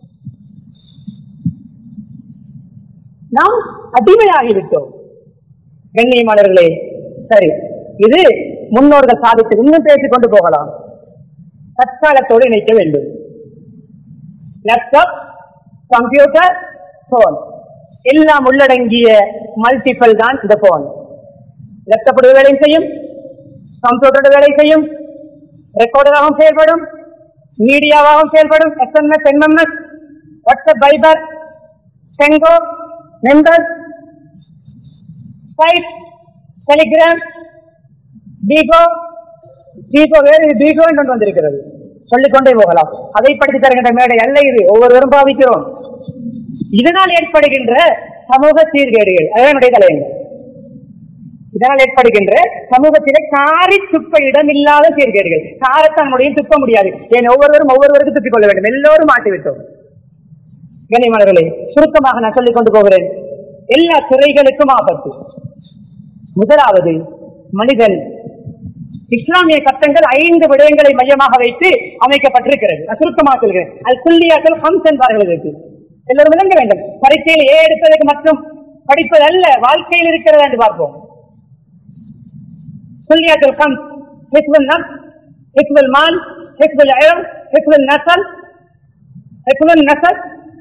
நாம் அடிமையாகிவிட்டோம் கண்ணியமானவர்களே சரி இது முன்னோர்கள் சாதித்து இன்னும் பேசிக் கொண்டு போகலாம் தற்காலத்தோடு இணைக்க வேண்டும் லேப்டாப் கம்ப்யூட்டர் போன் எல்லாம் உள்ளடங்கிய மல்டிபிள் தான் இந்த போன் லேப்டாப்போட வேலை செய்யும் கம்ப்யூட்டரோட வேலை செய்யும் ரெக்கார்டராகவும் செயல்படும் மீடியாவாகவும் செயல்படும் எஸ்எம்எஸ் எம்எம்எஸ் வாட்ஸ்அப் பைபர் செங்கோ மெம்பர் ஸ்கைப் டெலிகிராம் பீகோ பீகோ வேறு இது பீகோ என்று ஒன்று வந்திருக்கிறது சொல்லிக்கொண்டே போகலாம் அதை படித்து தருகின்ற மேடை அல்ல இது ஒவ்வொருவரும் பாவிக்கிறோம் இதனால் ஏற்படுகின்ற சமூக சீர்கேடுகள் அதான் என்னுடைய தலையங்கம் இதனால் ஏற்படுகின்ற சமூகத்திலே காரி துப்ப இடமில்லாத சீர்கேடுகள் காரத்தான் முடியும் துப்ப முடியாது ஏன் ஒவ்வொருவரும் ஒவ்வொருவருக்கும் துப்பிக் கொள்ள வேண்டும் எல்லோரும் மாட்டிவிட்டோம் கனிமலர்களே சுருக்கமாக நான் சொல்லிக் கொண்டு போகிறேன் எல்லா துறைகளுக்கும் ஆபத்து முதலாவது மனிதன் இஸ்லாமிய சட்டங்கள் ஐந்து விடயங்களை மையமாக வைத்து அமைக்கப்பட்டிருக்கிறது நான் சுருக்கமாக சொல்கிறேன் அது குல்லியாக்கள் ஹம்ஸ் என்பார்கள் இதற்கு எல்லோரும் விளங்க வேண்டும் பரீட்சையில் ஏ எடுப்பதற்கு மற்றும் படிப்பது அல்ல வாழ்க்கையில் இருக்கிறதா என்று பார்ப்போம் குல்லியாக்கள் ஹம்ஸ் ஹிஸ்புல் நப் ஹிஸ்புல் மால் ஹிஸ்புல் அயம் ஹிஸ்புல் நசல் ஹிஸ்புல் நசல்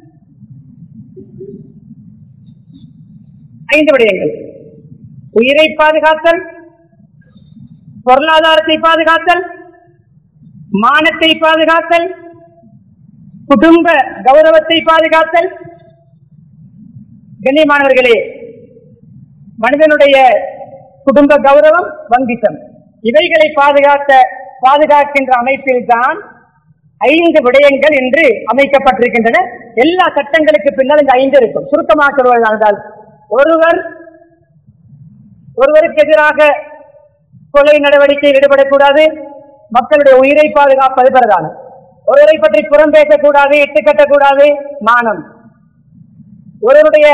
ஐந்து விடயங்கள் உயிரை பாதுகாத்தல் பொருளாதாரத்தை பாதுகாத்தல் மானத்தை பாதுகாத்தல் குடும்ப கௌரவத்தை பாதுகாத்தல் கண்ணியமானவர்களே மனிதனுடைய குடும்ப கௌரவம் வங்கிசம் இவைகளை பாதுகாத்த பாதுகாக்கின்ற அமைப்பில் தான் ஐந்து விடயங்கள் என்று அமைக்கப்பட்டிருக்கின்றன எல்லா சட்டங்களுக்கு பின்னால் இந்த ஐந்து இருக்கும் சுருக்கமாக சொல்வதால் ஒருவர் ஒருவருக்கு எதிராக கொலை நடவடிக்கையில் ஈடுபடக்கூடாது மக்களுடைய உயிரை பாதுகாப்பது பிரதானம் ஒருவரை பற்றி புறம் பேசக்கூடாது இட்டு கட்டக்கூடாது மானம் ஒருவருடைய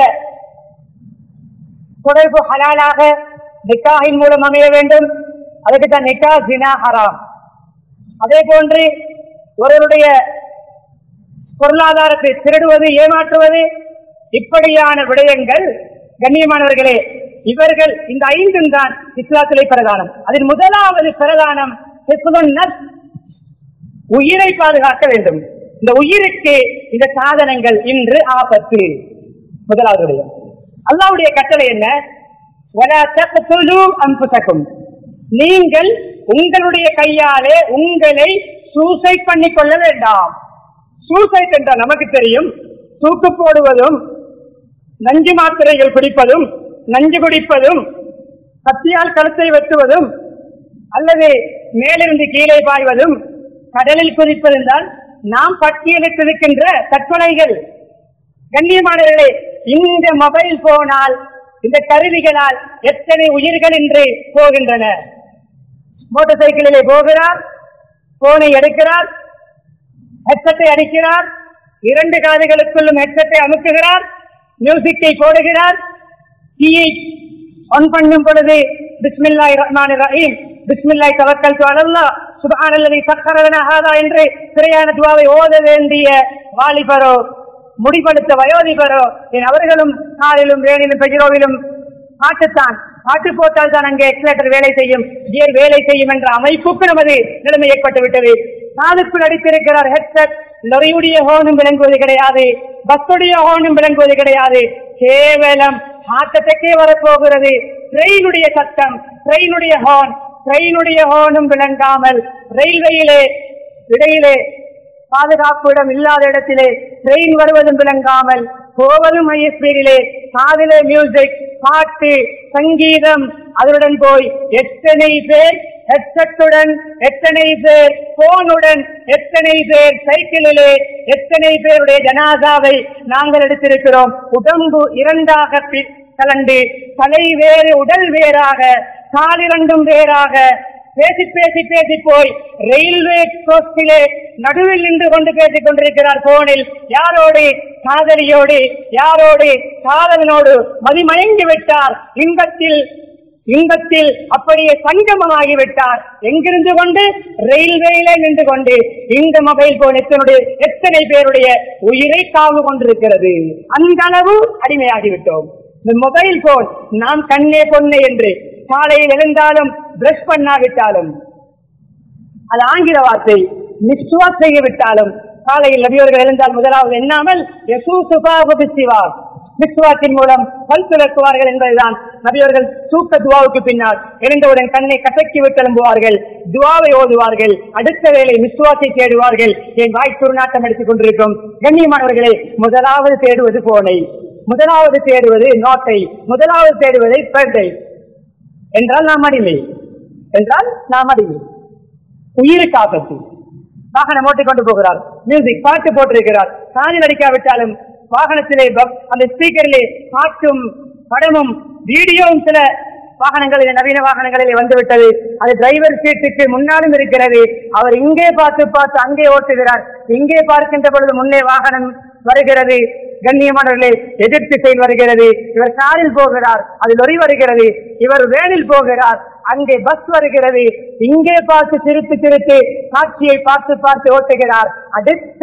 தொடர்பு ஹலாலாக நிக்காகின் மூலம் அமைய வேண்டும் அதுக்கு தான் நிக்கா ஜினா ஹராம் அதே போன்று ஒருவருடைய பொருளாதாரத்தை திருடுவது ஏமாற்றுவது இப்படியான விடயங்கள் கண்ணியமானவர்களே இவர்கள் இந்த ஐந்தும் தான் இஸ்லாத்திலே பிரதானம் அதில் முதலாவது பிரதானம் ஹிஃபுதுன் நஃப்ஸ், உயிரை பாதுகாக்க வேண்டும் இந்த உயிருக்கு இந்த சாதனங்கள் இன்று ஆபத்து முதலாவது விடயம் அல்லாவுடைய கட்டளை என்ன وَلَا تَقْتُلُوا أَنفُسَكُمْ. நீங்கள் உங்களுடைய கையாலே உங்களை சூசைட் பண்ணிக் கொள்ள வேண்டாம் சூசைட் என்றால் நமக்கு தெரியும் தூக்கு போடுவதும் நஞ்சு மாத்திரைகள் குடிப்பதும் நஞ்சு குடிப்பதும் கத்தியால் கழுத்தை வெட்டுவதும் அல்லது மேலிருந்து கீழே பாய்வதும் கடலில் குதிப்பதும் தான் நாம் பட்டியலிட்டிருக்கின்ற தற்கொலைகள் கண்ணியமானவர்களே இந்த மொபைல் போனால் இந்த கருவிகளால் எத்தனை உயிர்கள் இன்று போகின்றன மோட்டார் சைக்கிளிலே போகிறார் போனை எடுக்கிறார் ஹெட்செட்டை அடிக்கிறார் இரண்டு காதுகளுக்குள்ளும் ஹெட்செட்டை அமுக்குகிறார் மியூசிக்கை போடுகிறார் கீயை ஆன் பண்ணும் பொழுது பிஸ்மில்லாஹி ரஹ்மான் ரஹீம் பிஸ்மில்லாஹி தவக்கல் அலல்லா சுபஹானல்லதி சக்கரலனா ஹாதா என்று சிறையான துவாவை ஓத வேண்டிய வாலிபரோ முடிபடுத்த வயோதிபரோ என் அவர்களும் காலிலும் வேனிலும் பெஜிரோவிலும் பாட்டுத்தான் பாட்டு போட்டால் தான் அங்கே எக்ஸலேட்டர் வேலை செய்யும் கியர் வேலை செய்யும் என்ற அமைப்புக்கு நமது நிலைமை ஏற்பட்டு விட்டது காதுக்குள் அடித்திருக்கிறார் ஹெட்செட் லொரியுடைய ஹோனும் விளங்குவது கிடையாது பஸ்ஸுடைய ஹோனும் விளங்குவது கிடையாது கேவலம் ஆட்டத்துக்கே வரப்போகிறது ட்ரெயினுடைய சத்தம் ட்ரெயினுடைய ஹோன் ட்ரெயினுடைய ஹோனும் விளங்காமல் ரயில்வேயிலே இடையிலே பாதுகாப்பு இடம் இல்லாத இடத்திலே ட்ரெயின் வருவதும் விளங்காமல் போவதும் ஐஎஸ்பீரிலே காதிலே மியூசிக் பாட்டு சங்கீதம் அதனுடன் போய் எத்தனை பேர் ஹெட்செட்டுடன் எத்தனை பேர் போனுடன் எத்தனை பேர் சைக்கிளிலே எத்தனை பேருடைய ஜனாதாவை நாங்கள் எடுத்திருக்கிறோம் உடம்பு இரண்டாக பி- கலண்டு தலை வேறு உடல் வேறாக காலிரண்டும் வேறாக பேசி பேசி பேசி போய் ரயில்வே கோஸ்டிலே நடுவில் நின்று கொண்டு பேசிக் கொண்டிருக்கிறார் போனில் யாரோடு காதலியோடு யாரோடு காதலனோடு மதிமயங்கி விட்டார் இன்பத்தில் இன்பத்தில் அப்படியே சங்கமமாகிவிட்டார் எங்கிருந்து கொண்டு ரயில்வேயிலே நின்று கொண்டு இந்த மொபைல் போன் எத்தனுடைய எத்தனை பேருடைய உயிரை காவு கொண்டிருக்கிறது அந்த அளவு அடிமையாகிவிட்டோம் இந்த மொபைல் போன் நாம் கண்ணே பொண்ணு என்று காலையில் எழுந்தாலும் பிரஷ் பண்ணாவிட்டாலும் அது ஆங்கில வார்த்தை மிஸ்வாக் செய்ய விட்டாலும் காலையில் நபியவர்கள் எழுந்தால் முதலாவது எண்ணாமல் மிஸ்வாக்கின் மூலம் பல் துலக்குவார்கள் என்பதுதான் நபியவர்கள் தூக்க துவாவுக்கு பின்னால் எழுந்தவுடன் கண்ணை கசக்கி விட்டு எழும்புவார்கள் துவாவை ஓதுவார்கள் அடுத்த வேளை மிஸ்வாக்கை தேடுவார்கள் என் வாய் துர்நாட்டம் எடுத்துக் கொண்டிருக்கும் கண்ணியமானவர்களே முதலாவது தேடுவது போனை முதலாவது தேடுவது நோட்டை முதலாவது தேடுவதை பேட்டை என்றால் நாம் அடிமை என்றால் நாம் அடிமை உயிருக்கு ஆபத்து வாகனம் ஓட்டிக்கொண்டு போகிறார் மியூசிக் பாட்டு போட்டிருக்கிறார் காதில் அடிக்காவிட்டாலும் வாகனத்திலே ப- அந்த ஸ்பீக்கரிலே பாட்டும் படமும் வீடியோவும் சில வாகனங்களிலே நவீன வாகனங்களிலே வந்துவிட்டது அது டிரைவர் சீட்டுக்கு முன்னாலும் இருக்கிறது அவர் இங்கே பார்த்து பார்த்து அங்கே ஓட்டுகிறார் இங்கே பார்க்கின்ற பொழுது முன்னே வாகனம் வருகிறது கண்ணியமானவர்களே எதிர்த்து செயல் வருகிறது இவர் காரில் போகிறார் அது லொரி வருகிறது இவர் வேனில் போகிறார் அங்கே பஸ் வருகிறது இங்கே பார்த்து சிரித்து சிரித்து காட்சியை பார்த்து பார்த்து ஓட்டுகிறார் அடுத்த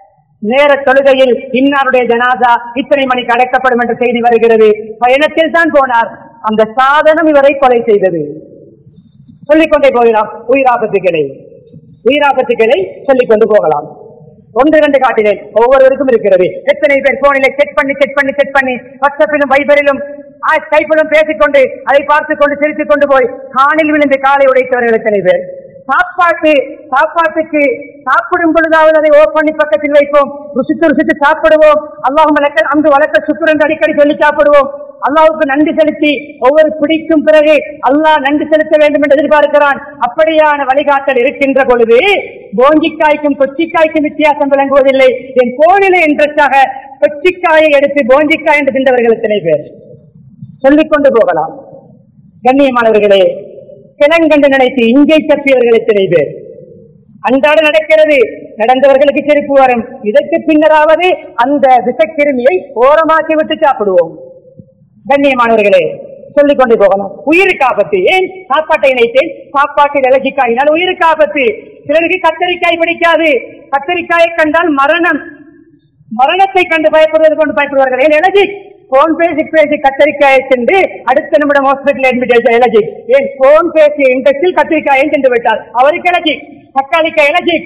நேர தொழுகையில் இன்னாருடைய ஜனாதா இத்தனை மணிக்கு அடைக்கப்படும் என்ற செய்தி வருகிறது பயணத்தில் தான் போனார் அந்த சாதனம் இவரை கொலை செய்தது சொல்லிக்கொண்டே போகலாம் உயிராபத்துக்களை உயிராபத்துக்களை சொல்லிக் கொண்டு போகலாம் ஒன்று இரண்டு காட்டினேன் ஒவ்வொருவருக்கும் இருக்கிறது எத்தனை பேர் போனிலே செக் பண்ணி செக் பண்ணி செக் பண்ணி வாட்ஸ்அப்பிலும் வைபரிலும் கைப்பிலும் பேசிக்கொண்டு அதை பார்த்துக் கொண்டு சிரித்துக் கொண்டு போய் காணில் விழுந்து காலை உடைத்தவர்கள் எத்தனை பேர் சாப்பாட்டு சாப்பாட்டுக்கு சாப்பிடும் பொழுதாவது அதை ஓப் பண்ணி பக்கத்தில் வைப்போம் ருசித்து ருசித்து சாப்பிடுவோம் அல்லாஹும் வளர்க்க அங்கு வளர்க்க சுக்குர் என்று அடிக்கடி சொல்லி சாப்பிடுவோம் அல்லாஹ்வுக்கு நன்றி செலுத்தி ஒவ்வொரு பிடிக்கும் பிறகு அல்லாஹ் நன்றி செலுத்த வேண்டும் என்று எதிர்பார்க்கிறான் அப்படியான வழிகாட்டல் இருக்கின்ற பொழுது போஞ்சிக்காய்க்கும் கொச்சிக்காய்க்கும் வித்தியாசம் விளங்குவதில்லை என் போனிலே இன்ட்ரெஸ்டாக கொச்சிக்காயை எடுத்து போஞ்சிக்காய் என்று தின்றவர்கள் எத்தனை பேர் சொல்லிக் கொண்டு போகலாம் கண்ணியமானவர்களே கிழங்கண்டு நினைத்து இங்கே தப்பியவர்கள் எத்தனை பேர் அன்றாட நடக்கிறது நடந்தவர்களுக்கு செருப்பு வரும் இதற்கு பின்னராவது அந்த விஷக்கிருமியை ஓரமாக்கி விட்டு சாப்பிடுவோம் கண்ணியமானவர்களே சொல்லிக் கொண்டு போகணும் உயிருக்கு ஆபத்து ஏன் சாப்பாட்டை இணைத்தேன் சாப்பாட்டில் இலக்கிக்காயினால் உயிருக்கு ஆபத்து சிலருக்கு கத்தரிக்காய் பிடிக்காது கத்தரிக்காயை கண்டால் மரணம் மரணத்தை கண்டு பயப்படுவது கொண்டு பயப்படுவார்கள் ஏன் எலர்ஜி போன் பேசி பேசி கத்தரிக்காயை சென்று அடுத்த நிமிடம் ஹாஸ்பிட்டல் அட்மிட் எலர்ஜி ஏன் போன் பேசிய இன்ட்ரெஸ்டில் கத்திரிக்காயை சென்று விட்டார் அவருக்கு எலர்ஜி தக்காளிக்காய் எலர்ஜி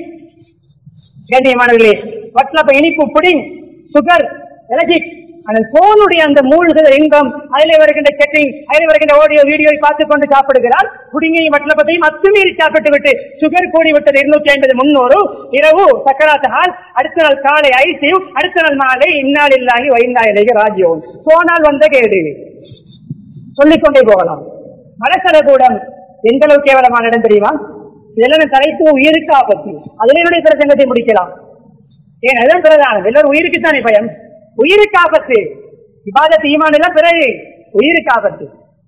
கண்ணியமானவர்களே வட்லப்ப இனிப்பு புடிங் சுகர் எலர்ஜி அந்த போனுடைய அந்த மூழ்குதல் இன்பம் அதில் வருகின்ற செட்டிங் அதில் வருகின்ற ஆடியோ வீடியோவை பார்த்துக் கொண்டு சாப்பிடுகிறார் புடிங்கையும் வட்லப்பத்தையும் அத்துமீறி சாப்பிட்டு விட்டு சுகர் கூடி விட்டது இருநூற்றி ஐம்பது முன்னூறு இரவு சக்கராத்த ஹால் அடுத்த நாள் காலை ஐசியு அடுத்த நாள் மாலை இந்நாள் இல்லாகி வைந்தாயிலேயே ராஜ்யம் போனால் வந்த கேடு சொல்லிக்கொண்டே போகலாம் மனசலகூடம் எந்த அளவு கேவலமான இடம் தெரியுமா இதெல்லாம் தலைப்பு உயிருக்கு ஆபத்து அதில் என்னுடைய பிரசங்கத்தை முடிக்கலாம் ஏன் அதுதான் பிரதானம் எல்லாரும் உயிருக்குத்தானே பயம் உயிருக்கு ஆபத்து இபாதத்து ஈமான் எல்லாம் பிறகு உயிருக்கு ஆபத்து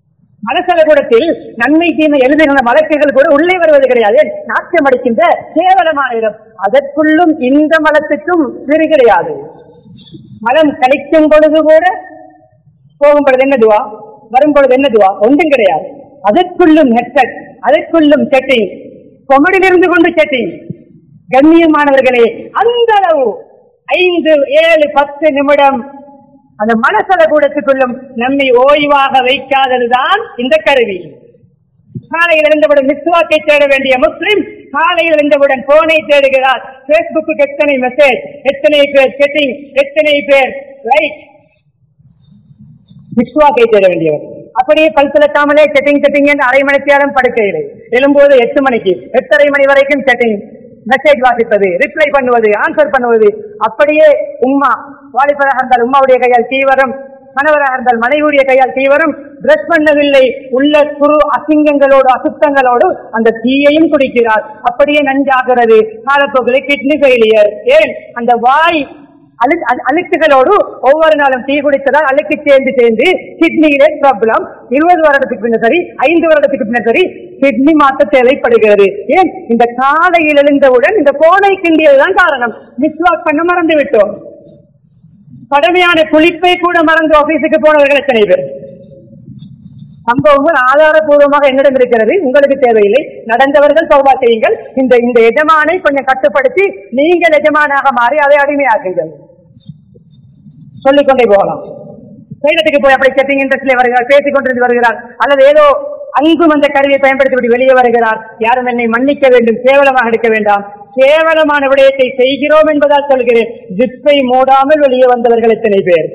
மனசலகுடத்தில் நன்மை தீமை எழுதுகிற வழக்குகள் கூட உள்ளே வருவது கிடையாது நாட்டியம் அடிக்கின்ற கேவலமான இடம் அதற்குள்ளும் இந்த மலத்துக்கும் சிறு கிடையாது மலம் கழிக்கும் பொழுது கூட போகும் பொழுது என்ன துவா வரும் பொழுது என்ன துவா ஒன்றும் கிடையாது அதற்குள்ளும் ஹெட்செட் அதற்குள்ளும் செட்டிங் கொமடிலிருந்து கொண்டு செட்டிங் கண்ணியமானவர்களே அந்த அளவு ஐந்து ஏழு பத்து நிமிடம் அந்த மனசல கூடத்துக்குள்ளும் நம்மை ஓய்வாக வைக்காததுதான் இந்த கருவி காலையில் இருந்தவுடன் மிஸ்வாக்கை தேட வேண்டிய முஸ்லிம் காலையில் இருந்தவுடன் போனை தேடுகிறார் பேஸ்புக்கு எத்தனை மெசேஜ் எத்தனை பேர் செட்டிங் எத்தனை பேர் லைக் மிஸ்வாக்கை தேட வேண்டியவர் அப்படியே பல் செலுத்தாமலே செட்டிங் செட்டிங் என்று அரை மணி நேரம் படுக்கையில் எழும்போது எட்டு மணிக்கு எட்டரை மணி வரைக்கும் செட்டிங் மெசேஜ் வாசிப்பது ரிப்ளை பண்ணுவது ஆன்சர் பண்ணுவது அப்படியே உம்மா வாலிபராக இருந்தால் உம்மாவுடைய கையால் தீவிரம் கணவராக இருந்தால் மனைவியுடைய கையால் தீவிரம் பிரஷ் பண்ணவில்லை உள்ள குறு அசிங்கங்களோடு அசுத்தங்களோடு அந்த தீயையும் குடிக்கிறார் அப்படியே நஞ்சாகிறது காலப்போக்கில் கிட்னி ஃபெயிலியர் ஏன் அந்த வாய் அழு- அழு- அழுக்குகளோடு ஒவ்வொரு நாளும் டீ குடித்ததால் அழுக்கு சேர்ந்து சேர்ந்து கிட்னியிலே ப்ராப்ளம் இருபது வருடத்துக்கு பின்னர் சரி ஐந்து வருடத்துக்கு பின்னர் சரி கிட்னி மாற்ற தேவைப்படுகிறது ஏன் இந்த காலையில் எழுந்தவுடன் இந்த கோடை கிண்டியதுதான் காரணம் மிஸ்வாக் பண்ண மறந்து விட்டோம் கடுமையான குளிப்பை கூட மறந்து ஆபீஸுக்கு போனவர்கள் எத்தனை பேர் சம்பவங்கள் ஆதாரபூர்வமாக என்னிடம் இருக்கிறது உங்களுக்கு தேவையில்லை நடந்தவர்கள் சௌபா செய்யுங்கள் இந்த இந்த எஜமானை கொஞ்சம் கட்டுப்படுத்தி நீங்கள் எஜமானாக மாறி அதை அடிமையாக்குங்கள் சொல்லிக்கொண்டே போகலாம் சைலத்துக்கு போய் அப்படி செட்டிங் இன்ட்ரெஸ்ட்ல வருகிறார் பேசிக் கொண்டிருந்து வருகிறார் அல்லது ஏதோ அங்கும் அந்த கருவியை பயன்படுத்தி விட்டு வெளியே வருகிறார் யாரும் என்னை மன்னிக்க வேண்டும் கேவலமாக எடுக்க வேண்டாம் கேவலமான விடயத்தை செய்கிறோம் என்பதால் சொல்கிறேன் ஜிப்பை மூடாமல் வெளியே வந்தவர்கள் எத்தனை பேர்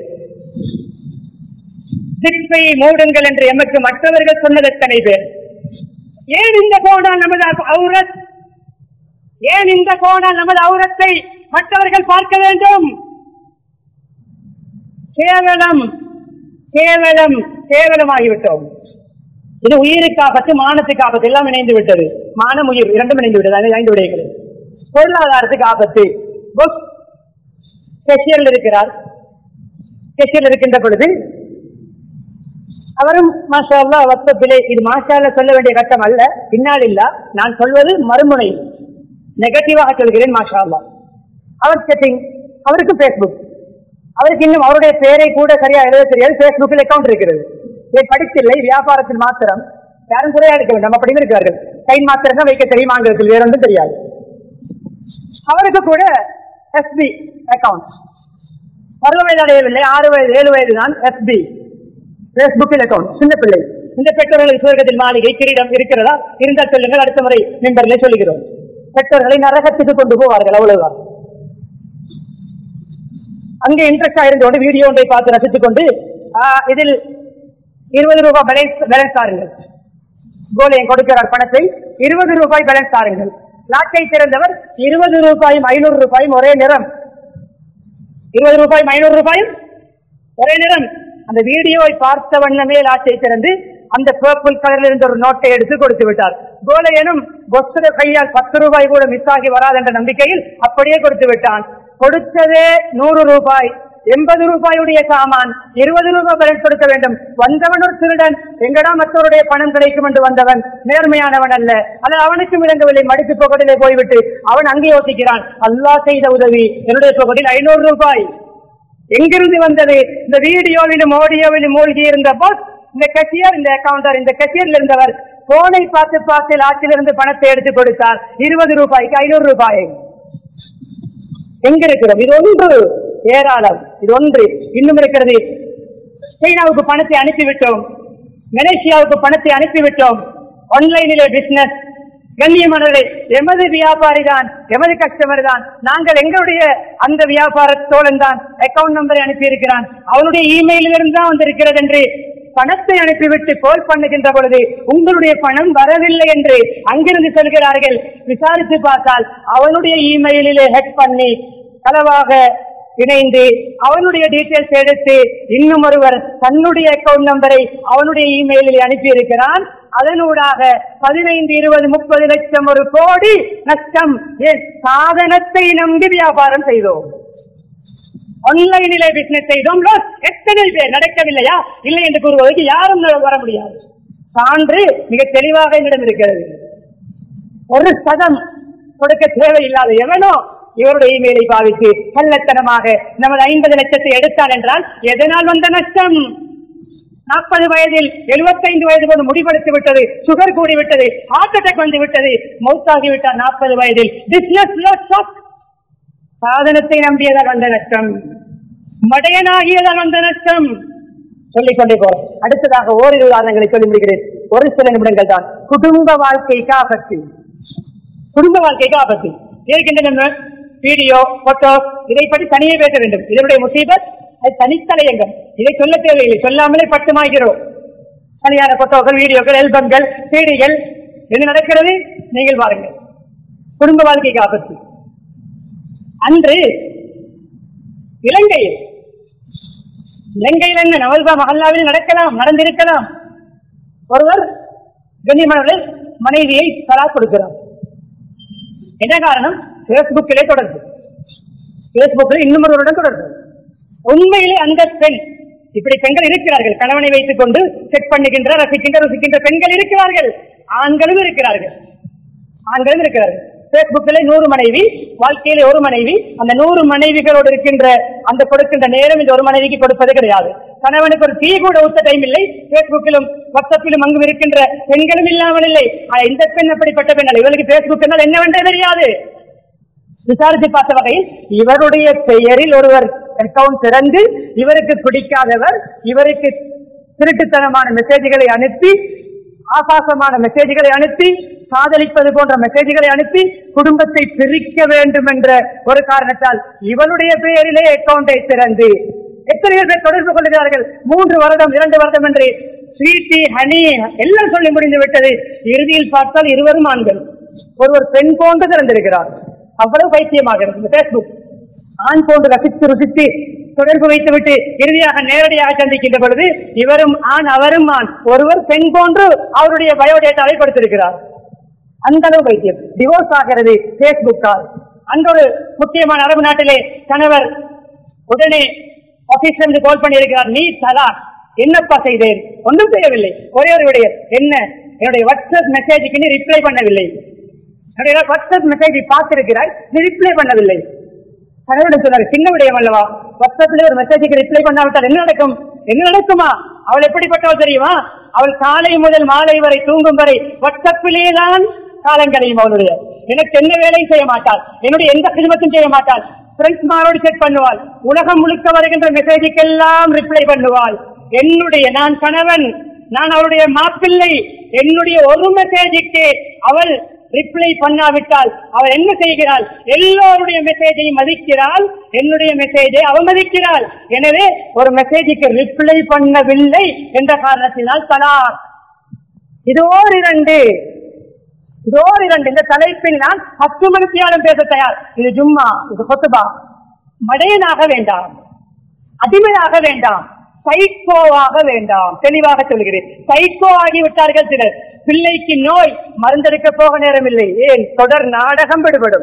ஜிப்பை மூடுங்கள் என்று எமக்கு மற்றவர்கள் சொன்னது எத்தனை பேர் ஏன் இந்த கோணால் நமது அவுரத் ஏன் இந்த கோணால் நமது அவுரத்தை மற்றவர்கள் பார்க்க வேண்டும் கேவலம் கேவலம் கேவலமாகிவிட்டோம் இது உயிருக்கு ஆபத்து மானத்துக்கு ஆபத்து எல்லாம் இணைந்து விட்டது மானம் உயிர் இரண்டும் இணைந்து விட்டது அது ஐந்து விடயங்கள் பொருளாதாரத்துக்கு ஆபத்து புக் கெஷியரில் இருக்கிறார் கெஷியரில் இருக்கின்ற பொழுது அவரும் மாஷா அல்லா வத்தப்பிலே இது மாஷால சொல்ல வேண்டிய கட்டம் அல்ல பின்னால் இல்ல நான் சொல்வது மறுமுனை நெகட்டிவாக சொல்கிறேன் மாஷா அல்லா அவர் செட்டிங் அவருக்கு பேஸ்புக் அவருக்கு இன்னும் அவருடைய பேரை கூட சரியா எழுத தெரியாது பேஸ்புக்கில் அக்கவுண்ட் இருக்கிறது இதை படித்தில்லை வியாபாரத்தில் மாத்திரம் யாரும் குறையா இருக்க வேண்டாம் அப்படின்னு இருக்கிறார்கள் சைன் மாத்திரம் தான் வைக்க தெரியும் ஆங்கிலத்தில் வேற ஒன்றும் தெரியாது அவருக்கு கூட எஸ்பி அக்கவுண்ட் பருவ வயது அடையவில்லை ஆறு வயது ஏழு வயது தான் எஸ்பி பேஸ்புக்கில் அக்கவுண்ட் சின்ன பிள்ளை இந்த பெற்றோர்களுக்கு சுவர்க்கத்தில் மாளிகை கிரீடம் இருக்கிறதா இருந்தால் சொல்லுங்கள் அடுத்த முறை மெம்பர்ல சொல்லுகிறோம் பெற்றோர்களை நரகத்துக்கு கொண்டு போவார்கள் அவ்வளவுதான் அங்கே இன்ட்ரெஸ்டா இருந்து கொண்டு வீடியோ ஒன்றை பார்த்து ரசித்துக் கொண்டு ஆ, இதில் இருபது ரூபாய் பேலன்ஸ் பேலன்ஸ் தாருங்கள் கோலியம் கொடுக்கிறார் பணத்தை இருபது ரூபாய் பேலன்ஸ் தாருங்கள் லாட்டை திறந்தவர் இருபது ரூபாயும் ஐநூறு ரூபாயும் ஒரே நிறம் இருபது ரூபாயும் ஐநூறு ரூபாயும் ஒரே நிறம் அந்த வீடியோவை பார்த்த வண்ணமே லாட்டை திறந்து அந்த பர்பிள் கலரில் இருந்த ஒரு நோட்டை எடுத்து கொடுத்து விட்டார் கோலையனும் பொஸ்துர கையால் பத்து ரூபாய் கூட மிஸ் ஆகி வராது என்ற நம்பிக்கையில் அப்படியே கொடுத்து விட்டான் கொடுத்ததே நூறு ரூபாய் எண்பது ரூபாயுடைய சாமான் இருபது ரூபாய் பேலன்ஸ் கொடுக்க வேண்டும் வந்தவன் ஒரு திருடன் எங்கடா மற்றவருடைய பணம் கிடைக்கும் என்று வந்தவன் நேர்மையானவன் அல்ல அது அவனுக்கும் விளங்கவில்லை மடித்து போகட்டிலே போய்விட்டு அவன் அங்கே யோசிக்கிறான் அல்லாஹ் செய்த உதவி என்னுடைய போகட்டில் ஐநூறு ரூபாய் எங்கிருந்து வந்தது இந்த வீடியோவிலும் ஆடியோவிலும் மூழ்கி இருந்த போஸ் இந்த கஷியர் இந்த அக்கவுண்டர் இந்த கஷியர்ல இருந்தவர் போனை பார்த்து பார்த்து லாட்சியிலிருந்து பணத்தை எடுத்து கொடுத்தார் இருபது ரூபாய்க்கு ஐநூறு ரூபாய் எங்க இருக்கிறோம் இது ஒன்று ஏராளம் இது ஒன்று இன்னும் இருக்கிறது சைனாவுக்கு பணத்தை அனுப்பிவிட்டோம் மலேசியாவுக்கு பணத்தை அனுப்பிவிட்டோம் ஆன்லைனிலே பிசினஸ் கண்ணியமானவர்களே எமது வியாபாரி தான் எமது கஸ்டமர் தான் நாங்கள் எங்களுடைய அந்த வியாபார தோழன் தான் அக்கவுண்ட் நம்பரை அனுப்பியிருக்கிறான் அவனுடைய இமெயிலில் இருந்து தான் வந்திருக்கிறது என்று பணத்தை அனுப்பிவிட்டு கோல் பண்ணுகின்ற பொழுது உங்களுடைய பணம் வரவில்லை என்று அங்கிருந்து சொல்கிறார்கள் விசாரித்து பார்த்தால் அவனுடைய இமெயிலிலே ஹெக் பண்ணி களவாக இணைந்து அவனுடைய டீட்டெயில்ஸ் எடுத்து இன்னும் ஒருவர் தன்னுடைய அக்கவுண்ட் நம்பரை அவனுடைய இமெயிலில் அனுப்பியிருக்கிறான் அதனூடாக பதினைந்து இருபது முப்பது லட்சம் ஒரு கோடி நஷ்டம் என் சாதனத்தை நம்பி வியாபாரம் செய்தோம் ஆன்லைனிலே பிசினஸ் செய்தோம் loss. எத்தனை பேர் நடக்கவில்லையா இல்லை என்று கூறுவதற்கு யாரும் வர முடியாது சான்று மிக தெளிவாக என்னிடம் இருக்கிறது ஒரு சதம் கொடுக்க தேவையில்லாத எவனோ இவருடைய இமெயிலை பாவித்து கள்ளத்தனமாக நமது ஐம்பது லட்சத்தை எடுத்தான் என்றால் எதனால் வந்த நஷ்டம் நாற்பது வயதில் எழுபத்தைந்து வயது போது முடிவெடுத்து விட்டது சுகர் கூடி விட்டது ஹார்ட் அட்டாக் வந்து விட்டது மௌத்தாகி விட்டார் நாற்பது வயதில் பிசினஸ் சாதனத்தை நம்பியதால் வந்த நஷ்டம் மடையனாகியதால் வந்த நஷ்டம் சொல்லிக் கொண்டே போறேன் அடுத்ததாக ஓரிரு உதாரணங்களை சொல்லி முடிக்கிறேன் ஒரு சில நிமிடங்கள் தான் குடும்ப வாழ்க்கைக்கு ஆபத்து குடும்ப வாழ்க்கைக்கு ஆபத்து இருக்கின்றன வீடியோ போட்டோ இதை பற்றி தனியே பேச வேண்டும் இதனுடைய முசீபத் அது தனித்தலையங்கம் இதை சொல்ல தேவையில்லை சொல்லாமலே பட்டுமாகிறோம் தனியான போட்டோக்கள் வீடியோக்கள் ஆல்பம்கள் சீடிகள் என்ன நடக்கிறது நீங்கள் பாருங்கள் குடும்ப வாழ்க்கைக்கு ஆபத்து அன்று இலங்கையில் இலங்கையில் என்ன நவல்பா மஹல்லாவில் நடக்கலாம் நடந்திருக்கலாம் ஒருவர் கண்ணியமானவர்கள் மனைவியை தலா கொடுக்கிறார் என்ன காரணம் பேஸ்புக்கிலே தொடர்பு பேஸ்புக்கில் இன்னும் ஒருவருடன் தொடர்பு உண்மையிலே அந்த பெண் இப்படி பெண்கள் இருக்கிறார்கள் கணவனை வைத்துக் கொண்டு செக் பண்ணுகின்ற ரசிக்கின்ற ருசிக்கின்ற பெண்கள் இருக்கிறார்கள் ஆண்களும் இருக்கிறார்கள் ஆண்களும் இருக்கிறார்கள் பேஸ்புக்கில் நூறு மனைவி வாழ்க்கையிலே ஒரு மனைவி அந்த நூறு மனைவிகளோடு இருக்கின்ற அந்த கொடுக்கின்ற நேரம் இந்த ஒரு மனைவிக்கு கொடுப்பது கிடையாது கணவனுக்கு ஒரு டீ கூட ஊத்த டைம் இல்லை பேஸ்புக்கிலும் வாட்ஸ்அப்பிலும் அங்கும் இருக்கின்ற பெண்களும் இல்லாமல் இல்லை ஆனா இந்த பெண் அப்படிப்பட்ட பெண் அல்ல இவளுக்கு பேஸ்புக் என்றால் என்னவென்றே தெரியாது விசாரித்து பார்த்த வகையில் இவருடைய பெயரில் ஒருவர் அக்கவுண்ட் திறந்து இவருக்கு பிடிக்காதவர் இவருக்கு திருட்டுத்தனமான மெசேஜ்களை அனுப்பி ஆபாசமான மெசேஜ்களை அனுப்பி காதலிப்பது போன்ற மெசேஜ்களை அனுப்பி குடும்பத்தை பிரிக்க வேண்டும் என்ற ஒரு காரணத்தால் இவளுடைய பெயரிலே அக்கவுண்டை திறந்து எத்தனை பேர் தொடர்பு கொள்கிறார்கள் மூன்று வருடம் இரண்டு வருடம் என்று ஸ்வீட்டி ஹனி எல்லாம் சொல்லி முடிந்து விட்டது இறுதியில் பார்த்தால் இருவரும் ஆண்கள் ஒருவர் பெண் போன்று திறந்திருக்கிறார் அவ்வளவு பைத்தியமாக இருக்கு பேஸ்புக் ஆண் போன்று ரசித்து ருசித்து தொடர்பு வைத்துவிட்டு இறுதியாக நேரடியாக சந்திக்கின்ற பொழுது இவரும் ஆண் அவரும் ஆண் ஒருவர் பெண் போன்று அவருடைய பயோடேட்டாவை கொடுத்திருக்கிறார் அந்த அளவு வைத்தியம் டிவோர்ஸ் ஆகிறது பேஸ்புக்கால் அந்த ஒரு முக்கியமான அரபு நாட்டிலே கணவர் உடனே ஆபீஸ்ல இருந்து கால் பண்ணி இருக்கிறார் நீ தலா என்னப்பா செய்தேன் ஒன்றும் செய்யவில்லை ஒரே ஒரு விடயம் என்ன என்னுடைய வாட்ஸ்அப் மெசேஜுக்கு நீ ரிப்ளை பண்ணவில்லை என்னுடைய வாட்ஸ்அப் மெசேஜை பார்த்திருக்கிறாய் நீ ரிப்ளை பண்ணவில்லை கணவன் சொன்னார் சின்ன விடயம் அல்லவா வாட்ஸ்அப்ல ஒரு மெசேஜுக்கு ரிப்ளை பண்ணாவிட்டால் என்ன நடக்கும் என்ன நடக்குமா அவள் எப்படிப்பட்டவள் தெரியுமா அவள் காலை முதல் மாலை வரை தூங்கும் வரை வாட்ஸ்அப்பிலே தான் காலங்களையும் அவளுடைய எனக்கு என்ன வேலையும் செய்ய மாட்டாள் என்னுடைய எந்த கிருமத்தும் செய்ய மாட்டாள் ஃப்ரெண்ட்ஸ் மாரோடு செக் பண்ணுவாள் உலகம் முழுக்க வருகின்ற மெசேஜுக்கெல்லாம் ரிப்ளை பண்ணுவாள் என்னுடைய நான் கணவன் நான் அவளுடைய மாப்பிள்ளை என்னுடைய ஒரு மெசேஜுக்கு அவள் ரிப்ளை பண்ணாவிட்டால் அவள் என்ன செய்கிறாள் எல்லோருடைய மெசேஜையும் மதிக்கிறாள் என்னுடைய மெசேஜை அவமதிக்கிறாள் எனவே ஒரு மெசேஜுக்கு ரிப்ளை பண்ணவில்லை என்ற காரணத்தினால் தலாக் இதோர் இரண்டு இதோர் இரண்டு இந்த தலைப்பில் நான் பத்து மணித்தியாலும் பேச தயார் இது ஜும்மா இது கொத்துபா மடையனாக வேண்டாம் அடிமையாக வேண்டாம் சைக்கோவாக வேண்டாம் தெளிவாக சொல்கிறேன் சைக்கோ ஆகிவிட்டார்கள் சிலர் பிள்ளைக்கு நோய் மருந்தெடுக்க போக நேரமில்லை ஏன் தொடர் நாடகம் விடுபடும்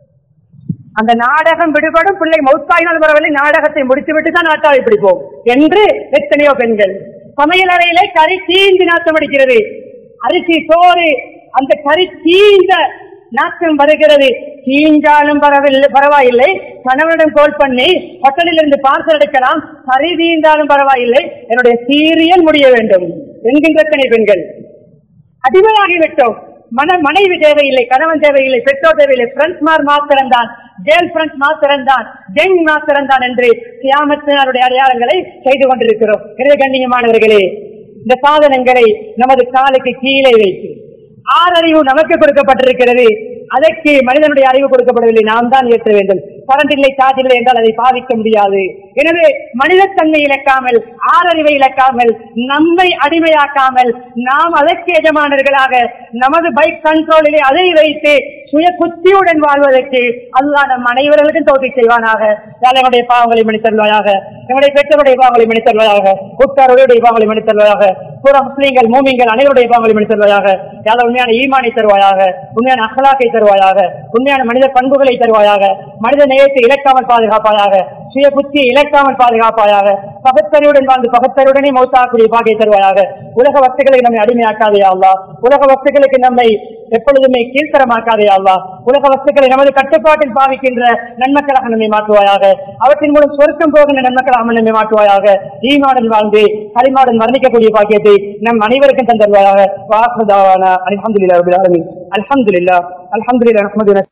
அந்த நாடகம் விடுபடும் பிள்ளை மௌத்தாயினால் பரவாயில்லை நாடகத்தை முடித்துவிட்டு தான் நாட்டாவை பிடிப்போம் என்று எத்தனையோ பெண்கள் சமையல் அறையிலே கறி தீந்து நாட்டம் அடிக்கிறது அரிசி சோறு அந்த கறி தீந்த நாட்டம் வருகிறது தீஞ்சாலும் பரவாயில்லை பரவாயில்லை கணவனிடம் கோல் பண்ணி ஹோட்டலில் இருந்து பார்சல் எடுக்கலாம் கறி தீந்தாலும் பரவாயில்லை என்னுடைய சீரியல் முடிய வேண்டும் என்கின்ற எத்தனை பெண்கள் அடிமையாகிவிட்டோம் மன மனைவி தேவையில்லை கணவன் தேவையில்லை பெற்றோர் தேவையில்லை ஃப்ரெண்ட்ஸ் மார் மாத்திரம்தான் கேர்ள் ஃப்ரெண்ட்ஸ் மாத்திரம்தான் ஜெங் மாத்திரம்தான் என்று கியாமத்தினருடைய அடையாளங்களை செய்து கொண்டிருக்கிறோம் எனவே கண்ணியமானவர்களே இந்த சாதனங்களை நமது காலுக்கு கீழே வைத்து ஆறறிவு நமக்கு கொடுக்கப்பட்டிருக்கிறது அதற்கு மனிதனுடைய அறிவு கொடுக்கப்படவில்லை நாம் தான் ஏற்ற வேண்டும் கரண்ட் இல்லை சார்ஜ் இல்லை என்றால் அதை பாதிக்க முடியாது எனவே மனிதத்தன்மை இழக்காமல் ஆறறிவை இழக்காமல் நம்மை அடிமையாக்காமல் நாம் அதற்கு எஜமானர்களாக நமது பைக் கண்ட்ரோலிலே அதை வைத்து சுய புத்தியுடன் வாழ்வதற்கு அதுதான் நம் அனைவர்களுக்கும் தோல்வி செய்வானாக எங்களுடைய பாவங்களை மன்னித்தருவாயாக எங்களுடைய பெற்றோருடைய பாவங்களை மன்னித்தருவாயாக உற்றாருடைய பாவங்களை மன்னித்தருவாயாக புற முஸ்லீம்கள் மூமிங்கள் அனைவருடைய பாவங்களை மன்னித்தருவாயாக யார உண்மையான ஈமானை தருவாயாக உண்மையான அகலாக்கை தருவாயாக உண்மையான மனித பண்புகளை தருவாயாக மனித நேயத்தை இழக்காமல் பாதுகாப்பாயாக சுய புத்தியை இழக்காமல் பாதுகாப்பாயாக பகத்தறிவுடன் வாழ்ந்து பகத்தறிவுடனே மௌத்தாக்கூடிய பாகியை தருவாயாக உலக வஸ்துகளுக்கு நம்மை அடிமையாக்காதே அல்லா உலக வஸ்துகளுக்கு நம்மை எப்பொழுதுமே கீழ்த்தரமாக்காதே அல்லா உலக வஸ்துக்களை நமது கட்டுப்பாட்டில் பாவிக்கின்ற நன்மக்களாக நம்மை மாற்றுவாயாக அவற்றின் மூலம் சொர்க்கம் போகின்ற நன்மக்களாக நம்மை மாற்றுவாயாக ஈமாடன் வாழ்ந்து களிமாடன் மரணிக்கக்கூடிய பாக்கியத்தை நம் அனைவருக்கும் தந்தருவாயாக வாசதாவான அலமதுல்லா அலமதுல்லா அலமதுல்லா அஹமதுல்லா